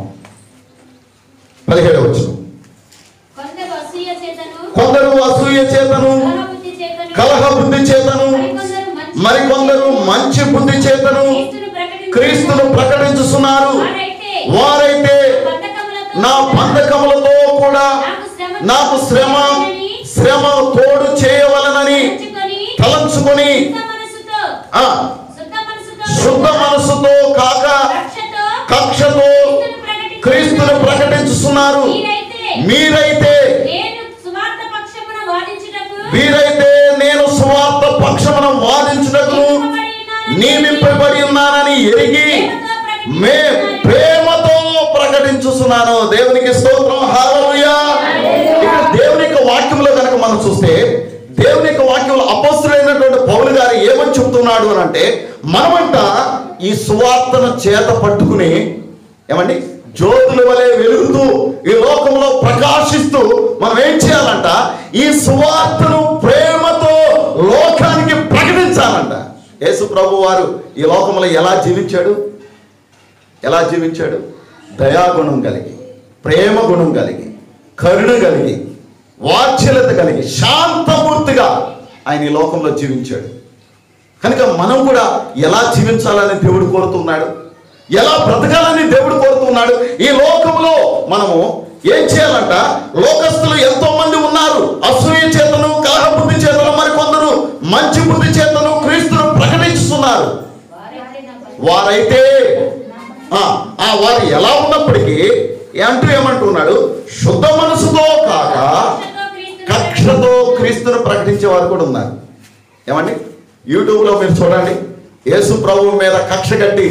పదిహేడవ వచ్చిన కొందరు అసూయ చేతను కొందరు అసూయ చేతను కలహబుద్ధి చేతను కలహ బుద్ధి చేతను మరికొందరు మంచి మరికొందరు మంచి బుద్ధి చేతను క్రీస్తును ప్రకటించు- క్రీస్తును ప్రకటించుతున్నారు వారైతే వారైతే బంధకములతో నా బంధకములతో కూడా నాకు శ్రమ శ్రమ తోడు చేయవలనని తలంచుకొని తలంచుకొని శుద్ధ మనసుతో ఆ శుద్ధ మనసుతో శుద్ధ మనసుతో కాక రక్షతో కక్షతో క్రీస్తును ప్రకటించు- క్రీస్తును ప్రకటించుతున్నారు మీరైతే మీరైతే నేను సువార్త పక్షమున వాదించుటకు వీరైతే నేను సువార్త పక్షమున వాదించుటకు నియమింపబడి ఉన్నానని ఎరిగి మే ప్రేమతో ప్రకటించుతున్నాను దేవునికి స్తోత్రం హల్లెలూయా ఇక్కడ దేవుని యొక్క వాక్యంలో కనుక మనం చూస్తే దేవుని యొక్క వాక్యంలో అపస్తులైనటువంటి పౌలు గారు ఏమని చెప్తున్నాడు అని అంటే మనమంట ఈ సువార్తను చేత పట్టుకుని ఏమండి జ్యోతుల వలె వెలుగుతూ ఈ లోకంలో ప్రకాశిస్తూ మనం ఏం చేయాలంట ఈ సువార్తను ప్రేమతో లోకానికి ప్రకటించాలంట యేసు ప్రభు వారు ఈ లోకంలో ఎలా జీవించాడు ఎలా జీవించాడు దయాగుణం కలిగి ప్రేమ గుణం కలిగి కరుణ కలిగి వాత్సల్యత కలిగి శాంతమూర్తిగా ఆయన ఈ లోకంలో జీవించాడు కనుక మనం కూడా ఎలా జీవించాలని దేవుడు కోరుతున్నాడు ఎలా బ్రతకాలని దేవుడు కోరుతున్నాడు ఈ లోకంలో మనము ఏం చేయాలంట లోకస్తులు ఎంతో మంది ఉన్నారు అసూయ చేతను కలహ బుద్ధి చేతను మరి కొందరు మంచి బుద్ధి చేతను క్రీస్తును ప్రకటిస్తున్నారు వారైతే నా పరి- వారైతే ఆ, ఆ వారు ఎలా ఉన్నప్పటికీ అంటూ ఏమంటున్నాడు శుద్ధ మనసుతో కాక రక్షతో క్రీస్తును కక్షతో క్రీస్తును ప్రకటించే వారు కూడా ఉన్నారు ఏమండి యూట్యూబ్లో మీరు చూడండి యేసు ప్రభు మీద కక్ష కట్టి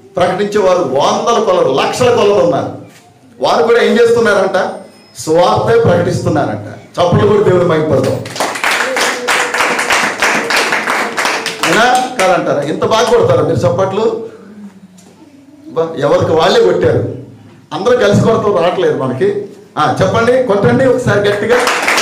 ప్రకటించేవారు వందల కొలరు లక్షల కొలరు ఉన్నారు వారు కూడా ఏం చేస్తున్నారంట సువార్తే ప్రకటిస్తున్నారంట చప్పట్లు కూడా దేవుడు మైపడతాం అయినా కాదంటారా ఇంత బాగా కొడతారా మీరు చప్పట్లు బా, ఎవరికి వాళ్ళే కొట్టారు అందరూ కలిసి కొడతాం రావట్లేదు మనకి ఆ, చెప్పండి కొట్టండి ఒకసారి గట్టిగా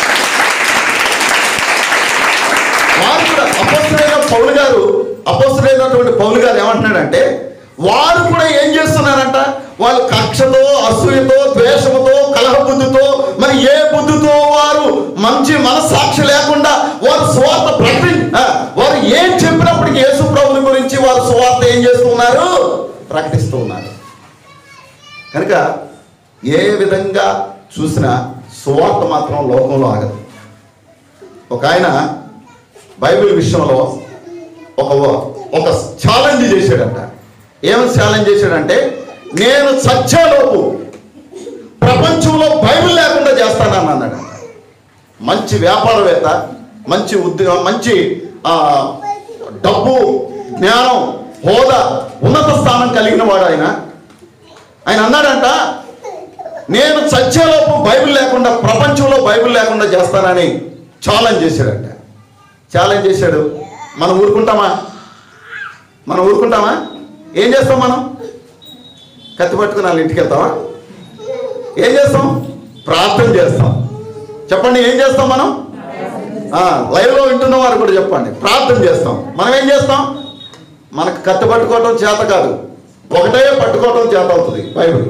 వారు కూడా అపోస్తుడైన పౌలు గారు అపోస్తుడైనటువంటి పౌలు గారు ఏమంటున్నాడంటే వారు కూడా ఏం చేస్తున్నారంట వాళ్ళు కక్షతో అసూయతో ద్వేషముతో కలహ బుద్ధితో మరి ఏ బుద్ధితో వారు మంచి మనస్సాక్షి లేకుండా వారు స్వార్థ ప్రకటి ఆ, వారు ఏం చెప్పినప్పటికీ యేసు ప్రభుని గురించి వారు స్వార్థ ఏం చేస్తున్నారు ప్రకటిస్తూ ఉన్నారు కనుక ఏ విధంగా చూసినా సువార్త మాత్రం లోకంలో ఆగదు ఒక ఆయన బైబిల్ విషయంలో ఒక ఒక ఛాలెంజ్ చేశాడంట ఏమని ఛాలెంజ్ చేశాడంటే నేను సత్యలోపు ప్రపంచంలో బైబిల్ లేకుండా చేస్తానని అన్నాడు మంచి వ్యాపారవేత్త మంచి ఉద్యోగం మంచి ఆ, డబ్బు జ్ఞానం హోదా ఉన్నత స్థానం కలిగిన వాడు ఆయన ఆయన అన్నాడంట నేను సత్యలోపు బైబిల్ లేకుండా ప్రపంచంలో బైబిల్ లేకుండా చేస్తానని ఛాలెంజ్ చేశాడంట ఛాలెంజ్ చేశాడు మనం ఊరుకుంటామా మనం ఊరుకుంటామా ఏం చేస్తాం మనం కత్తి పట్టుకుని వాళ్ళ ఇంటికి వెళ్తామా ఏం చేస్తాం ప్రార్థన చేస్తాం చెప్పండి ఏం చేస్తాం మనం ఆ, లైవ్లో వింటున్న వారు కూడా చెప్పండి ప్రార్థన చేస్తాం మనం ఏం చేస్తాం మనకు కత్తి పట్టుకోవటం చేత కాదు ఒకటే పట్టుకోవటం చేత అవుతుంది బైబిల్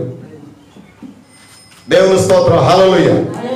దేవుని స్తోత్రం హల్లెలూయా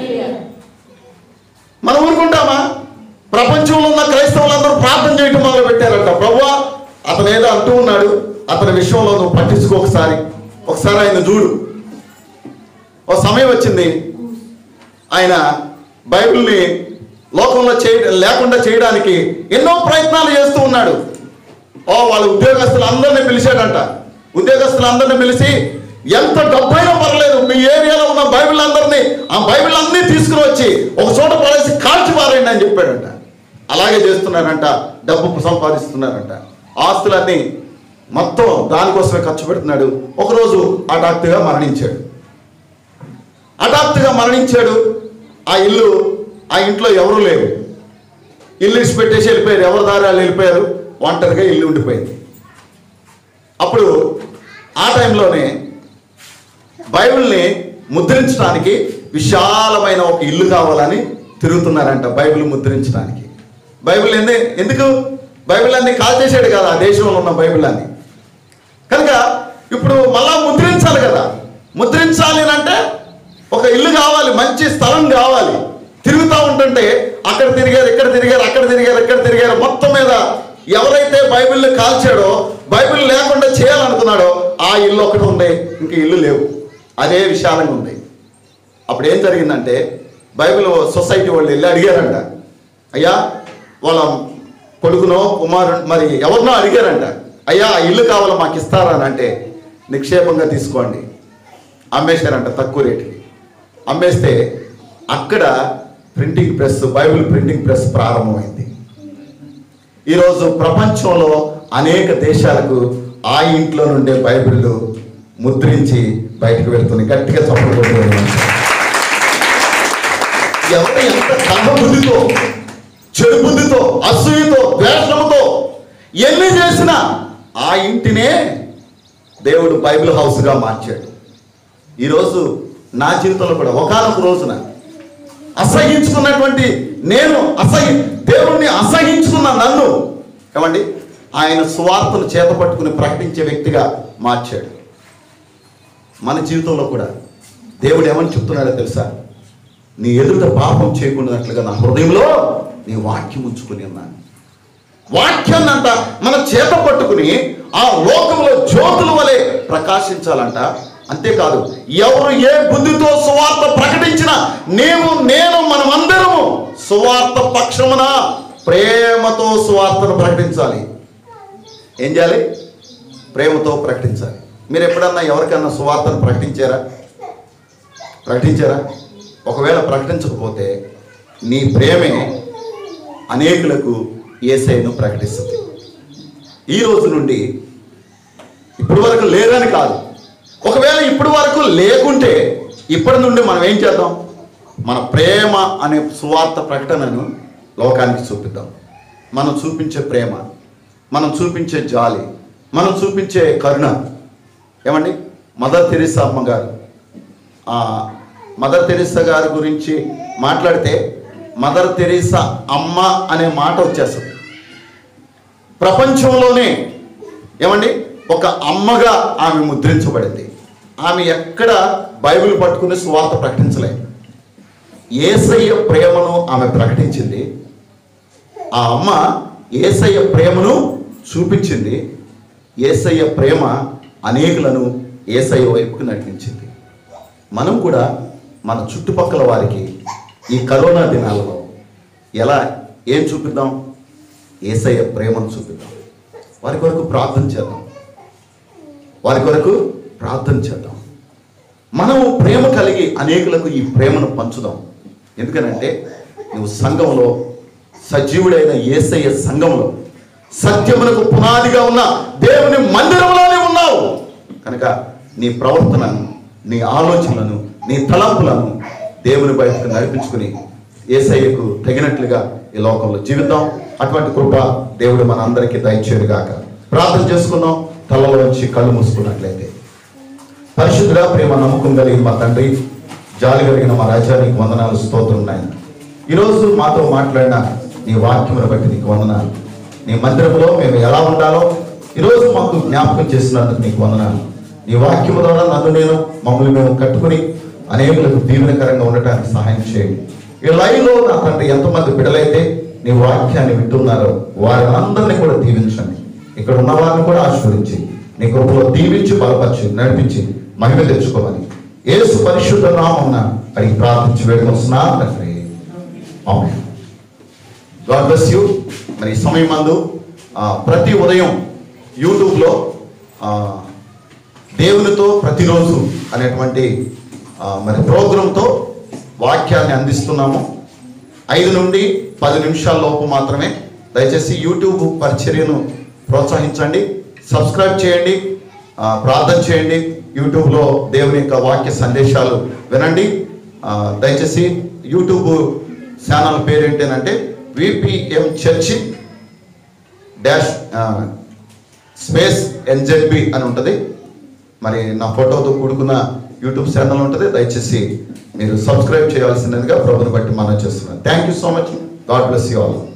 మనం ఊరుకుంటామా ప్రపంచంలో ఉన్న క్రైస్తవులందరూ ప్రార్థన చేయటం మొదలు పెట్టారంట ప్రభువా అతను ఏదో అంటూ ఉన్నాడు అతని విషయంలో నువ్వు పట్టించుకో ఒకసారి ఒకసారి ఆయన చూడు ఒక సమయం వచ్చింది ఆయన బైబిల్ని లోకంలో చేయ లేకుండా చేయడానికి ఎన్నో ప్రయత్నాలు చేస్తూ ఉన్నాడు ఓ వాళ్ళ ఉద్యోగస్తులు అందరినీ పిలిచాడంట ఉద్యోగస్తులు అందరినీ పిలిచి ఎంత డబ్బైనా పర్లేదు మీ ఏరియాలో ఉన్న బైబిల్ అందరినీ ఆ బైబిల్ అన్నీ తీసుకుని వచ్చి ఒక చోట పడేసి కాల్చి పారేయండి అని చెప్పాడంట అలాగే చేస్తున్నారంట డబ్బు సంపాదిస్తున్నారంట ఆస్తులన్నీ మొత్తం దానికోసమే ఖర్చు పెడుతున్నాడు ఒకరోజు హఠాత్తుగా మరణించాడు హఠాత్తుగా మరణించాడు ఆ ఇల్లు ఆ ఇంట్లో ఎవరు లేరు ఇల్లు ఇచ్చి పెట్టేసి వెళ్ళిపోయారు ఎవరి దారి వాళ్ళు వెళ్ళిపోయారు ఒంటరిగా ఇల్లు ఉండిపోయింది అప్పుడు ఆ టైంలోనే బైబిల్ని ముద్రించడానికి విశాలమైన ఒక ఇల్లు కావాలని తిరుగుతున్నారంట బైబిల్ ముద్రించడానికి బైబిల్ ఎందు ఎందుకు బైబిల్ అన్ని కాల్ చేసాడు కదా ఆ దేశంలో ఉన్న బైబిల్ అన్ని కనుక ఇప్పుడు మళ్ళా ముద్రించాలి కదా ముద్రించాలి అని అంటే ఒక ఇల్లు కావాలి మంచి స్థలం కావాలి తిరుగుతూ ఉంటుంటే అక్కడ తిరిగారు ఇక్కడ తిరిగారు అక్కడ తిరిగారు ఇక్కడ తిరిగారు మొత్తం మీద ఎవరైతే బైబిల్ని కాల్చాడో బైబిల్ లేకుండా చేయాలనుకున్నాడో ఆ ఇల్లు ఒకటి ఉంది ఇంక ఇల్లు లేవు అదే విశాలంగా ఉంది అప్పుడు ఏం జరిగిందంటే బైబిల్ సొసైటీ వాళ్ళు వెళ్ళి అడిగారంట అయ్యా వాళ్ళ కొడుకునో కుమారు మరి ఎవరినో అడిగారంట అయ్యా ఆ ఇల్లు కావాలో మాకు ఇస్తారా అని అంటే నిక్షేపంగా తీసుకోండి అమ్మేశారంట తక్కువ రేటుకి అమ్మేస్తే అక్కడ printing press Bible printing press ప్రారంభమైంది ఈరోజు ప్రపంచంలో అనేక దేశాలకు ఆ ఇంట్లో నుండే బైబిళ్ళు ముద్రించి బయటకు వెళ్తుంది గట్టిగా చప్పట్లు ఎవరు ఎంత కథ బుద్ధితో చెడు బుద్ధితో అసూయతో ద్వేషముతో ఎన్ని చేసినా ఆ ఇంటినే దేవుడు బైబిల్ హౌస్గా మార్చాడు ఈరోజు నా జీవితంలో కూడా ఒకనొక రోజున అసహించుకున్నటువంటి నేను అసహ్య దేవుణ్ణి అసహించుకున్న నన్ను ఏమండి ఆయన సువార్తను చేతపట్టుకుని ప్రకటించే వ్యక్తిగా మార్చాడు మన జీవితంలో కూడా దేవుడు ఏమని చెప్తున్నాడో తెలుసా నీ ఎదుట పాపం చేయకుండానట్లుగా నా హృదయంలో నీ వాక్యం ఉంచుకుని ఉన్నాను వాక్యాన్ని అంట మన చేత పట్టుకుని ఆ లోకంలో జ్యోతుల వలె ప్రకాశించాలంట అంతేకాదు ఎవరు ఏ బుద్ధితో సువార్త ప్రకటించినా నీవు నేను మనమందరము సువార్త పక్షమున ప్రేమతో సువార్తను ప్రకటించాలి ఏం చేయాలి ప్రేమతో ప్రకటించాలి మీరు ఎప్పుడన్నా ఎవరికన్నా సువార్తను ప్రకటించారా ప్రకటించారా ఒకవేళ ప్రకటించకపోతే నీ ప్రేమే అనేకులకు ఏసైను ప్రకటిస్తుంది ఈ రోజు నుండి ఇప్పటి వరకు లేరని కాదు ఒకవేళ ఇప్పటి వరకు లేకుంటే ఇప్పటి నుండి మనం ఏం చేద్దాం మన ప్రేమ అనే సువార్త ప్రకటనను లోకానికి చూపిద్దాం మనం చూపించే ప్రేమ మనం చూపించే జాలి మనం చూపించే కరుణ ఏమండి మదర్ తెరిసా అమ్మ గారు ఆ, మదర్ తెరిసా గారి గురించి మాట్లాడితే మదర్ తెరిసా అమ్మ అనే మాట వచ్చేస్తుంది ప్రపంచంలోనే ఏమండి ఒక అమ్మగా ఆమె ముద్రించబడింది ఆమె ఎక్కడ బైబిల్ పట్టుకుని సువార్త ప్రకటించలేదు ఏసయ్య ప్రేమను ఆమె ప్రకటించింది ఆ అమ్మ ఏసయ్య ప్రేమను చూపించింది ఏసయ్య ప్రేమ అనేకులను ఏసయ్య వైపుకు నడిపించింది మనం కూడా మన చుట్టుపక్కల వారికి ఈ కరోనా దినాలలో ఎలా ఏం చూపిద్దాం ఏసయ్య ప్రేమను చూపిద్దాం వారి కొరకు ప్రార్థన చేద్దాం వారి కొరకు ప్రార్థన చేద్దాం మనం ప్రేమ కలిగి అనేకులకు ఈ ప్రేమను పంచుదాం ఎందుకనంటే నువ్వు సంఘంలో సజీవుడైన ఏసయ్య సంఘంలో సత్యమునకు పునాదిగా ఉన్న దేవుని మందిరంలోనే ఉన్నావు కనుక నీ ప్రవర్తనను నీ ఆలోచనలను నీ తలంపులను దేవుని బయటకు నడిపించుకుని ఏసయ్యకు తగినట్లుగా ఈ లోకంలో జీవిద్దాం అటువంటి కృప దేవుడు మన అందరికీ దయచేయుగాక ప్రార్థన చేసుకుందాం తలలోంచి కళ్ళు మూసుకున్నట్లయితే పరిశుద్ధుడా ప్రేమ నమ్మకం కలిగిన మా తండ్రి జాలి కలిగిన మా రాజ్యానికి వందనాలు స్తోత్రం ఉన్నాయి ఈరోజు మాతో మాట్లాడిన నీ వాక్యమును బట్టి నీకు వందనాలు నీ మందిరంలో మేము ఎలా ఉండాలో ఈరోజు మాకు జ్ఞాపకం చేసినందుకు నీకు వందనాలు నీ వాక్యము ద్వారా నన్ను నేను మమ్మల్ని మేము కట్టుకుని అనేకులకు దీవెనకరంగా ఉండటానికి సహాయం చేయండి ఈ లైవ్లో నా తండ్రి ఎంతమంది బిడలైతే నీ వాక్యాన్ని వింటున్నారో వారిని అందరినీ కూడా దీవించండి ఇక్కడ ఉన్న వారిని కూడా ఆశీర్వదించి నీ కృపలో దీవించి బలపరిచి నడిపించి మహిమ తెచ్చుకోమని యేసు పరిశుద్ధ నామమున అడిగి ప్రార్థించి వేడుకొస్తున్నా తండ్రి ఆమేన్ గాడ్ బ్లెస్ యూ మరి ఈ సమయం మందు ఆ, ప్రతి ఉదయం యూట్యూబ్లో ఆ, దేవునితో ప్రతిరోజు అనేటువంటి ఆ, మరి ప్రోగ్రాంతో వాక్యాన్ని అందిస్తున్నాము ఐదు నుండి పది నిమిషాల లోపు మాత్రమే దయచేసి యూట్యూబ్ పరిచర్యను ప్రోత్సహించండి సబ్స్క్రైబ్ చేయండి ఆ, ప్రార్థన చేయండి యూట్యూబ్లో దేవుని యొక్క వాక్య సందేశాలు వినండి ఆ, దయచేసి యూట్యూబ్ ఛానల్ పేరు ఏంటంటే VPM church dash space NZB అని ఉంటుంది మరి నా ఫోటోతో కూడుకున్న యూట్యూబ్ ఛానల్ ఉంటుంది దయచేసి మీరు సబ్స్క్రైబ్ చేయాల్సిందిగా ప్రభుని బట్టి మనం చేస్తున్నాను thank you so much God bless you all